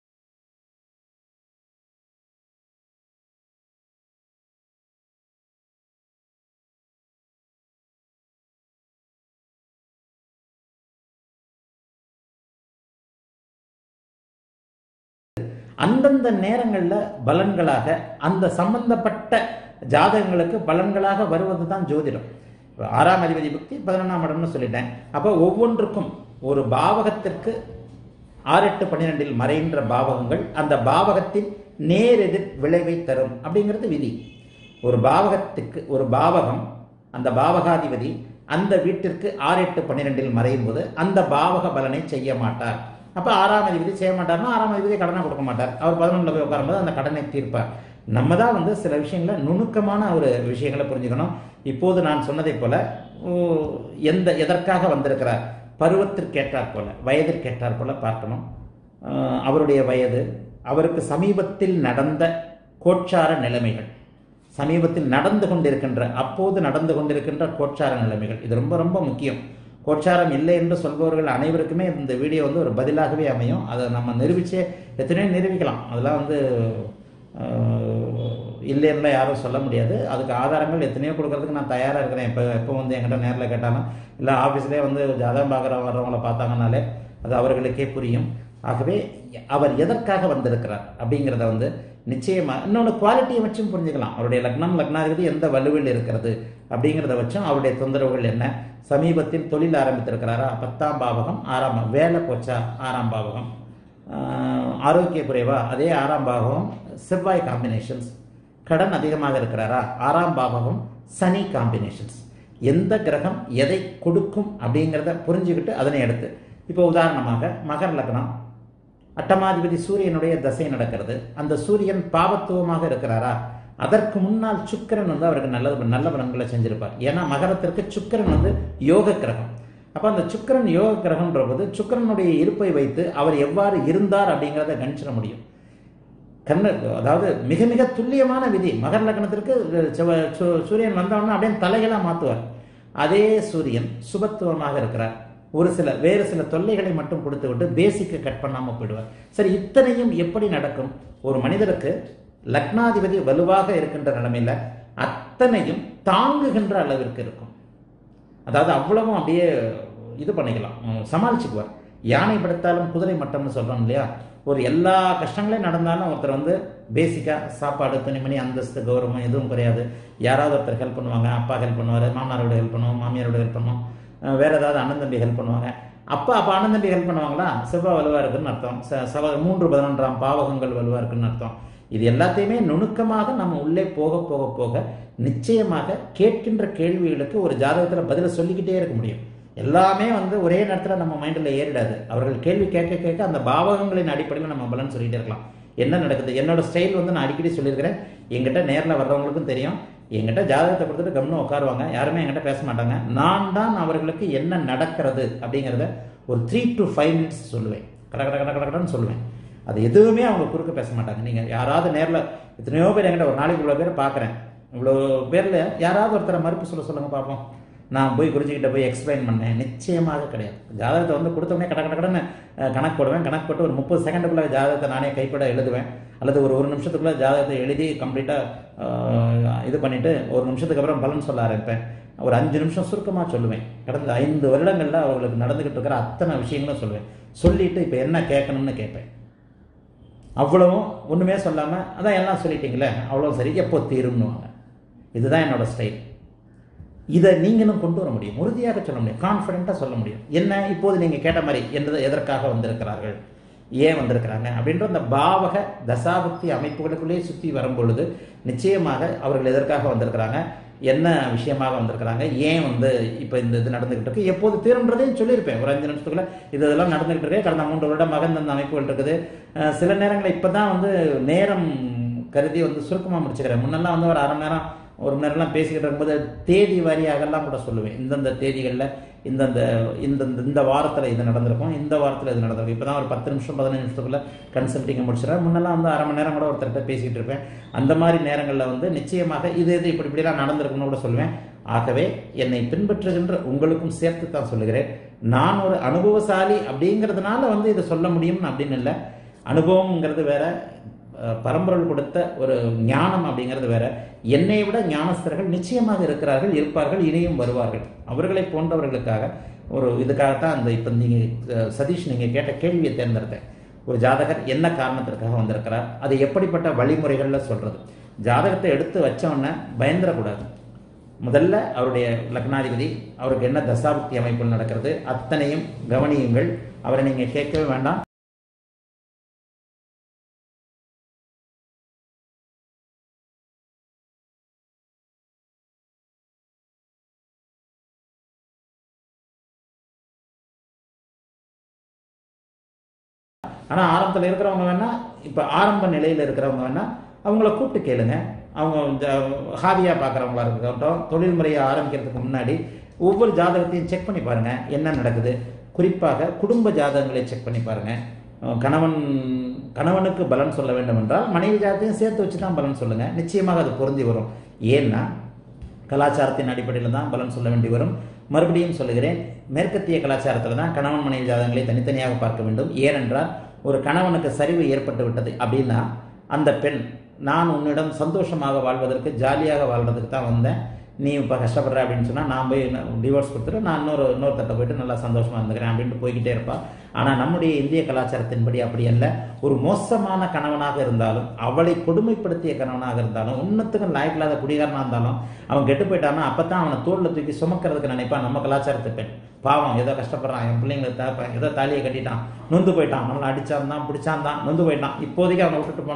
அந்தந்த நேரங்களில் பலன்களாக அந்த சம்பந்தப்பட்ட ஜாதகங்களுக்கு பலன்களாக வருவது தான் ஜோதிடம் இப்ப ஆறாம் அதிபதி புக்தி பதினொன்றாம் இடம்னு சொல்லிட்டேன் அப்போ ஒவ்வொன்றுக்கும் ஒரு பாவகத்திற்கு ஆறு எட்டு பன்னிரெண்டில் மறைகின்ற பாவகங்கள் அந்த பாவகத்தின் நேரெதிர் விளைவை தரும் அப்படிங்கிறது விதி ஒரு பாவகத்துக்கு ஒரு பாவகம் அந்த பாவகாதிபதி அந்த வீட்டிற்கு ஆறு எட்டு பன்னிரெண்டில் மறையும் போது அந்த பாவக பலனை செய்ய மாட்டார் அப்போ ஆறாம் அதிபதி செய்ய மாட்டார்னா ஆறாம் அதிபதி கடனை கொடுக்க மாட்டார் அவர் பதினொன்றில் போய் உட்காரும்போது அந்த கடனை தீர்ப்பார் நம்ம தான் வந்து சில விஷயங்களை நுணுக்கமான ஒரு விஷயங்களை புரிஞ்சுக்கணும் இப்போது நான் சொன்னதைப் போல ஓ, எந்த எதற்காக வந்திருக்கிறார் பருவத்திற்கேற்றாற் போல வயதிற்கேற்றாற் போல பார்க்கணும் ஆஹ் அவருடைய வயது அவருக்கு சமீபத்தில் நடந்த கோட்சார நிலைமைகள் சமீபத்தில் நடந்து கொண்டிருக்கின்ற அப்போது நடந்து கொண்டிருக்கின்ற கோட்சார நிலைமைகள் இது ரொம்ப ரொம்ப முக்கியம் கோட்சாரம் இல்லை என்று சொல்பவர்கள் அனைவருக்குமே இந்த வீடியோ வந்து ஒரு பதிலாகவே அமையும் அதை நம்ம நிரூபிச்சே எத்தனையோ நிரூபிக்கலாம் அதெல்லாம் வந்து ஆஹ், இல்லைன்னா யாரும் சொல்ல முடியாது அதுக்கு ஆதாரங்கள் எத்தனையோ கொடுக்கறதுக்கு நான் தயாராக இருக்கிறேன் இப்போ எப்போ வந்து என்கிட்ட நேரில் கேட்டாலும் இல்லை ஆஃபீஸ்லேயே வந்து ஜாதகம் பார்க்குற வர்றவங்கள பார்த்தாங்கனாலே அது அவர்களுக்கே புரியும் ஆகவே அவர் எதற்காக வந்திருக்கிறார் அப்படிங்கிறத வந்து நிச்சயமா இன்னொன்று குவாலிட்டியை வச்சும் புரிஞ்சுக்கலாம் அவருடைய லக்னம் லக்னாதிபதி எந்த வலுவில் இருக்கிறது அப்படிங்கிறத வச்சும் அவருடைய தொந்தரவுகள் என்ன சமீபத்தில் தொழில் ஆரம்பித்திருக்கிறாரா பத்தாம் பாவகம் ஆறாம் பா- வேலை போச்சா ஆறாம் பாவகம் ஆஹ் ஆரோக்கிய குறைவா அதே ஆறாம் பாவகம் செவ்வாய் காம்பினேஷன்ஸ் கடன் அதிகமாக இருக்கிறாரா ஆறாம் பாவகம் சனி காம்பினேஷன்ஸ் எந்த கிரகம் எதை கொடுக்கும் அப்படிங்கிறத புரிஞ்சுக்கிட்டு அதனை எடுத்து இப்போ உதாரணமாக மகர் லக்னம் அட்டமாதிபதி சூரியனுடைய தசை நடக்கிறது அந்த சூரியன் பாவத்துவமாக இருக்கிறாரா அதற்கு முன்னால் சுக்கிரன் வந்து அவருக்கு நல்ல நல்ல பலன்களை செஞ்சிருப்பார் ஏன்னா மகரத்திற்கு சுக்கிரன் வந்து யோக கிரகம் அப்போ அந்த சுக்கிரன் யோக கிரகம்ன்ற போது சுக்கிரனுடைய இருப்பை வைத்து அவர் எவ்வாறு இருந்தார் அப்படிங்கிறத கணிச்சிட முடியும் கண்ணு அதாவது மிக மிக துல்லியமான விதி மகர லக்னத்திற்கு செவ்வ- சு- சூரியன் வந்தவொடனே அப்படியே தலைகளாக மாற்றுவார் அதே சூரியன் சுபத்துவமாக இருக்கிறார் ஒரு சில வேறு சில தொல்லைகளை மட்டும் கொடுத்து விட்டு பேசிக்கை கட் பண்ணாமல் போயிடுவார் சரி இத்தனையும் எப்படி நடக்கும் ஒரு மனிதருக்கு லக்னாதிபதி வலுவாக இருக்கின்ற நிலைமையில அத்தனையும் தாங்குகின்ற அளவிற்கு இருக்கும் அதாவது அவ்வளவும் அப்படியே இது பண்ணிக்கலாம் உம், சமாளிச்சுக்குவார் யானை படுத்தாலும் குதிரை மட்டம்னு சொல்றோம் இல்லையா ஒரு எல்லா கஷ்டங்களையும் நடந்தாலும் ஒருத்தர் வந்து பேசிக்காக சாப்பாடு துணிமணி அந்தஸ்து கௌரவம் எதுவும் குறையாது யாராவது ஒருத்தர் ஹெல்ப் பண்ணுவாங்க அப்பா ஹெல்ப் பண்ணுவார் மாமனாரோட ஹெல்ப் பண்ணுவோம் மாமியாரோட ஹெல்ப் பண்ணுவோம் அஹ் வேற ஏதாவது அண்ணன் தம்பி ஹெல்ப் பண்ணுவாங்க அப்பா அப்போ அண்ணன் தம்பி ஹெல்ப் பண்ணுவாங்களா செவ்வாய் வலுவாக இருக்குன்னு அர்த்தம் ச- சவ மூன்று பதினொன்றாம் பாவகங்கள் வலுவாக இருக்குன்னு அர்த்தம் இது எல்லாத்தையுமே நுணுக்கமாக நம்ம உள்ளே போக போக போக நிச்சயமாக கேட்கின்ற கேள்விகளுக்கு ஒரு ஜாதகத்தில் பதிலை சொல்லிக்கிட்டே இருக்க முடியும் எல்லாமே வந்து ஒரே நேரத்தில் நம்ம மைண்டில் ஏறிடாது அவர்கள் கேள்வி கேட்க கேட்க அந்த பாவகங்களின் அடிப்படையில் நம்ம பலன் சொல்லிட்டே இருக்கலாம் என்ன நடக்குது என்னோட ஸ்டைல் வந்து நான் அடிக்கடி சொல்லியிருக்கிறேன் எங்கிட்ட நேரில் வர்றவங்களுக்கும் தெரியும் என்கிட்ட ஜாதகத்தை கொடுத்துட்டு கம்னு உட்காருவாங்க யாருமே என்கிட்ட பேச மாட்டாங்க நான் தான் அவர்களுக்கு என்ன நடக்கிறது அப்படிங்கிறத ஒரு த்ரீ டு ஃபைவ் மினிட்ஸ் சொல்லுவேன் கட கட கட கட கடன்னு சொல்லுவேன் அது எதுவுமே அவங்க குறுக்க பேச மாட்டாங்க நீங்கள் யாராவது நேரில் எத்தனையோ பேர் என்கிட்ட ஒரு நாளைக்கு இவ்வளோ பேர் பார்க்குறேன் இவ்வளோ பேரில் யாராவது ஒருத்தரை மறுப்பு சொல்ல சொல்லுங்க பார்ப்போம் நான் போய் குருஜிக்கிட்ட போய் எக்ஸ்பிளைன் பண்ணேன் நிச்சயமாக கிடையாது ஜாதகத்தை வந்து கொடுத்தோடனே கட கட கடன்னு அஹ், கணக்கு போடுவேன் கணக்கு போட்டு ஒரு முப்பது செகண்டுக்குள்ள ஜாதகத்தை நானே கைப்பட எழுதுவேன் அல்லது ஒரு ஒரு நிமிஷத்துக்குள்ள ஜாதகத்தை எழுதி கம்ப்ளீட்டாக இது பண்ணிட்டு ஒரு நிமிஷத்துக்கு அப்புறம் பலன் சொல்ல ஆரம்பிப்பேன் ஒரு அஞ்சு நிமிஷம் சுருக்கமாக சொல்லுவேன் கடந்த ஐந்து வருடங்களில் அவர்களுக்கு நடந்துகிட்டு இருக்கிற அத்தனை விஷயங்களும் சொல்லுவேன் சொல்லிட்டு இப்போ என்ன கேட்கணும்னு கேட்பேன் அவ்வளவும் ஒன்றுமே சொல்லாமல் அதான் எல்லாம் சொல்லிட்டீங்களே அவ்வளோ சரி எப்போ தீரும்னுவாங்க இதுதான் என்னோட ஸ்டைல் இதை நீங்களும் கொண்டு வர முடியும் உறுதியாக சொல்ல முடியும் கான்ஃபிடென்ட்டாக சொல்ல முடியும் என்ன இப்போது நீங்கள் கேட்ட மாதிரி எந்த எதற்காக வந்திருக்கிறார்கள் ஏன் வந்திருக்கிறாங்க அப்படின்ற அந்த பாவக தசாபக்தி அமைப்புகளுக்குள்ளேயே சுற்றி வரும் பொழுது நிச்சயமாக அவர்கள் எதற்காக வந்திருக்கிறாங்க என்ன விஷயமாக வந்திருக்கிறாங்க ஏன் வந்து இப்போ இந்த இது நடந்துகிட்டு இருக்கு எப்போது தீரும்ன்றதையும் சொல்லியிருப்பேன் ஒரு அஞ்சு நிமிஷத்துக்குள்ள இது இதெல்லாம் நடந்துகிட்டு இருக்கு கடந்த மூன்று வருடமாக இந்த அமைப்புகள் இருக்குது அஹ் சில நேரங்களில் இப்போ தான் வந்து நேரம் கருதி வந்து சுருக்கமாக முடிச்சுக்கிறேன் முன்னெல்லாம் வந்து ஒரு அரை மணி நேரம் ஒரு மணி நேரம்லாம் பேசிக்கிட்டு இருக்கும்போது தேதி வாரியாகலாம் கூட சொல்லுவேன் இந்தந்த தேதிகளில் இந்தந்த இந்தந்த இந்த வாரத்தில் இது நடந்திருக்கும் இந்த வாரத்தில் இது நடந்திருக்கும் இப்போ தான் ஒரு பத்து நிமிஷம் பதினஞ்சு நிமிஷத்துக்குள்ள கன்சல்ட்டிங்கை முடிச்சிடறேன் முன்னெல்லாம் வந்து அரை மணி நேரம் கூட ஒருத்தர்கிட்ட பேசிக்கிட்டு இருப்பேன் அந்த மாதிரி நேரங்களில் வந்து நிச்சயமாக இது இது இப்படி இப்படிலாம் நடந்திருக்கும்னு கூட சொல்லுவேன் ஆகவே என்னை பின்பற்றுகின்ற உங்களுக்கும் சேர்த்து தான் சொல்லுகிறேன் நான் ஒரு அனுபவசாலி அப்படிங்கிறதுனால வந்து இதை சொல்ல முடியும் அப்படின்னு இல்லை அனுபவம்ங்கிறது வேற அஹ், பரம்பொருள் கொடுத்த ஒரு ஞானம் அப்படிங்கிறது வேற என்னை விட ஞானஸ்தர்கள் நிச்சயமாக இருக்கிறார்கள் இருப்பார்கள் இனியும் வருவார்கள் அவர்களை போன்றவர்களுக்காக ஒரு இதுக்காகத்தான் அந்த இப்போ நீங்கள் சதீஷ் நீங்கள் கேட்ட கேள்வியை தேர்ந்தெடுத்தேன் ஒரு ஜாதகர் என்ன காரணத்திற்காக வந்திருக்கிறார் அது எப்படிப்பட்ட வழிமுறைகளில் சொல்றது ஜாதகத்தை எடுத்து வச்சவொடனே பயந்துடக்கூடாது முதல்ல அவருடைய லக்னாதிபதி அவருக்கு என்ன தசாபுக்தி அமைப்புகள் நடக்கிறது அத்தனையும் கவனியுங்கள் அவரை நீங்கள் கேட்கவே வேண்டாம் ஆனா ஆரம்பத்தில் இருக்கிறவங்க வேணா இப்போ ஆரம்ப நிலையில் இருக்கிறவங்க வேணா அவங்கள கூப்பிட்டு கேளுங்க அவங்க இந்த ஹாபியா பார்க்குறவங்களா இருக்கட்டும் தொழில் முறையை ஆரம்பிக்கிறதுக்கு முன்னாடி ஒவ்வொரு ஜாதகத்தையும் செக் பண்ணி பாருங்க என்ன நடக்குது குறிப்பாக குடும்ப ஜாதகங்களை செக் பண்ணி பாருங்க அஹ் கணவன் கணவனுக்கு பலன் சொல்ல வேண்டும் என்றால் மனைவி ஜாதகத்தையும் சேர்த்து வச்சு தான் பலன் சொல்லுங்க நிச்சயமாக அது பொருந்தி வரும் ஏன்னா கலாச்சாரத்தின் அடிப்படையில் தான் பலன் சொல்ல வேண்டி வரும் மறுபடியும் சொல்லுகிறேன் மேற்கத்திய கலாச்சாரத்தில் தான் கணவன் மனைவி ஜாதகங்களை தனித்தனியாக பார்க்க வேண்டும் ஏனென்றால் ஒரு கணவனுக்கு சரிவு ஏற்பட்டு விட்டது அப்படின்னா அந்த பெண் நான் உன்னிடம் சந்தோஷமாக வாழ்வதற்கு ஜாலியாக வாழ்றதுக்கு தான் வந்தேன் நீ இப்போ கஷ்டப்படுற அப்படின்னு சொன்னால் நான் போய் டிவோர்ஸ் கொடுத்துட்டு நான் இன்னொரு இன்னொருத்தட்ட போயிட்டு நல்லா சந்தோஷமாக இருந்துக்கிறேன் அப்படின்ட்டு போய்கிட்டே இருப்பா ஆனால் நம்முடைய இந்திய கலாச்சாரத்தின்படி அப்படி அல்ல ஒரு மோசமான கணவனாக இருந்தாலும் அவளை கொடுமைப்படுத்திய கணவனாக இருந்தாலும் உன்னத்துக்கும் லாய்க்கில்லாத குடிகாரனாக இருந்தாலும் அவன் கெட்டு போயிட்டான்னா அப்போ தான் அவனை தோளில் தூக்கி சுமக்கிறதுக்கு நினைப்பான் நம்ம கலாச்சாரத்து பெண் பாவம் ஏதோ கஷ்டப்படுறான் என் பிள்ளைங்களை தாப்பேன் ஏதோ தாலியை கட்டிட்டான் நொந்து போயிட்டான் நம்மளை அடிச்சான் தான் பிடிச்சான் தான் நொந்து போயிட்டான் இப்போதைக்கு அவனை விட்டுட்டு போனால்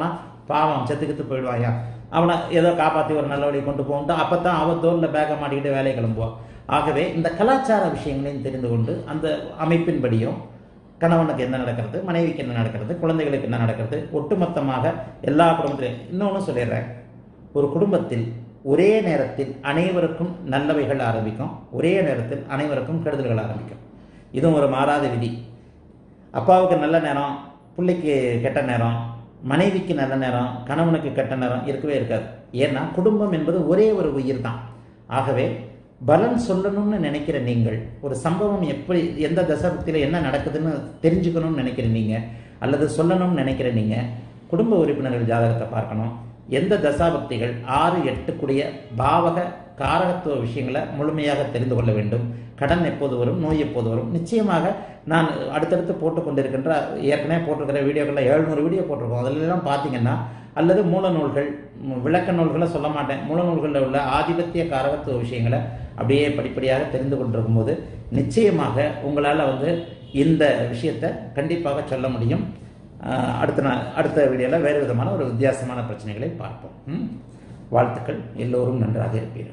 பாவம் செத்துக்கிட்டு போயிடுவாயா அவனை ஏதோ காப்பாற்றி ஒரு நல்ல வழி கொண்டு போகணும் அப்போ தான் அவன் தோளில் பேக்கை மாட்டிக்கிட்டு வேலையை கிளம்புவான் ஆகவே இந்த கலாச்சார விஷயங்களையும் தெரிந்து கொண்டு அந்த அமைப்பின்படியும் கணவனுக்கு என்ன நடக்கிறது மனைவிக்கு என்ன நடக்கிறது குழந்தைகளுக்கு என்ன நடக்கிறது ஒட்டுமொத்தமாக எல்லா குடும்பத்திலையும் இன்னொன்று சொல்லிடுறேன் ஒரு குடும்பத்தில் ஒரே நேரத்தில் அனைவருக்கும் நல்லவைகள் ஆரம்பிக்கும் ஒரே நேரத்தில் அனைவருக்கும் கெடுதல்கள் ஆரம்பிக்கும் இதுவும் ஒரு மாறாத விதி அப்பாவுக்கு நல்ல நேரம் பிள்ளைக்கு கெட்ட நேரம் மனைவிக்கு நல்ல நேரம் கணவனுக்கு கெட்ட நேரம் இருக்கவே இருக்காது ஏன்னா குடும்பம் என்பது ஒரே ஒரு உயிர் தான் ஆகவே பலன் சொல்லணும்னு நினைக்கிற நீங்கள் ஒரு சம்பவம் எப்படி எந்த தசபக்தியில் என்ன நடக்குதுன்னு தெரிஞ்சுக்கணும்னு நினைக்கிற நீங்கள் அல்லது சொல்லணும்னு நினைக்கிற நீங்கள் குடும்ப உறுப்பினர்கள் ஜாதகத்தை பார்க்கணும் எந்த தசாபக்திகள் ஆறு எட்டுக்குடிய பாவக காரகத்துவ விஷயங்களை முழுமையாக தெரிந்து கொள்ள வேண்டும் கடன் எப்போது வரும் நோய் எப்போது வரும் நிச்சயமாக நான் அடுத்தடுத்து போட்டு கொண்டிருக்கின்ற ஏற்கனவே போட்டிருக்கிற வீடியோக்களில் எழுநூறு வீடியோ போட்டிருக்கோம் அதிலெல்லாம் பார்த்தீங்கன்னா அல்லது மூல நூல்கள் ம், விளக்க நூல்களை சொல்ல மாட்டேன் மூல நூல்களில் உள்ள ஆதிபத்திய காரகத்துவ விஷயங்களை அப்படியே படிப்படியாக தெரிந்து கொண்டிருக்கும் போது நிச்சயமாக உங்களால் வந்து இந்த விஷயத்தை கண்டிப்பாக சொல்ல முடியும் ஆஹ் அடுத்த நாள் அடுத்த வீடியோவில் வேறு விதமான ஒரு வித்தியாசமான பிரச்சனைகளை பார்ப்போம் ம்? வாழ்த்துக்கள் எல்லோரும் நன்றாக இருப்பீர்கள்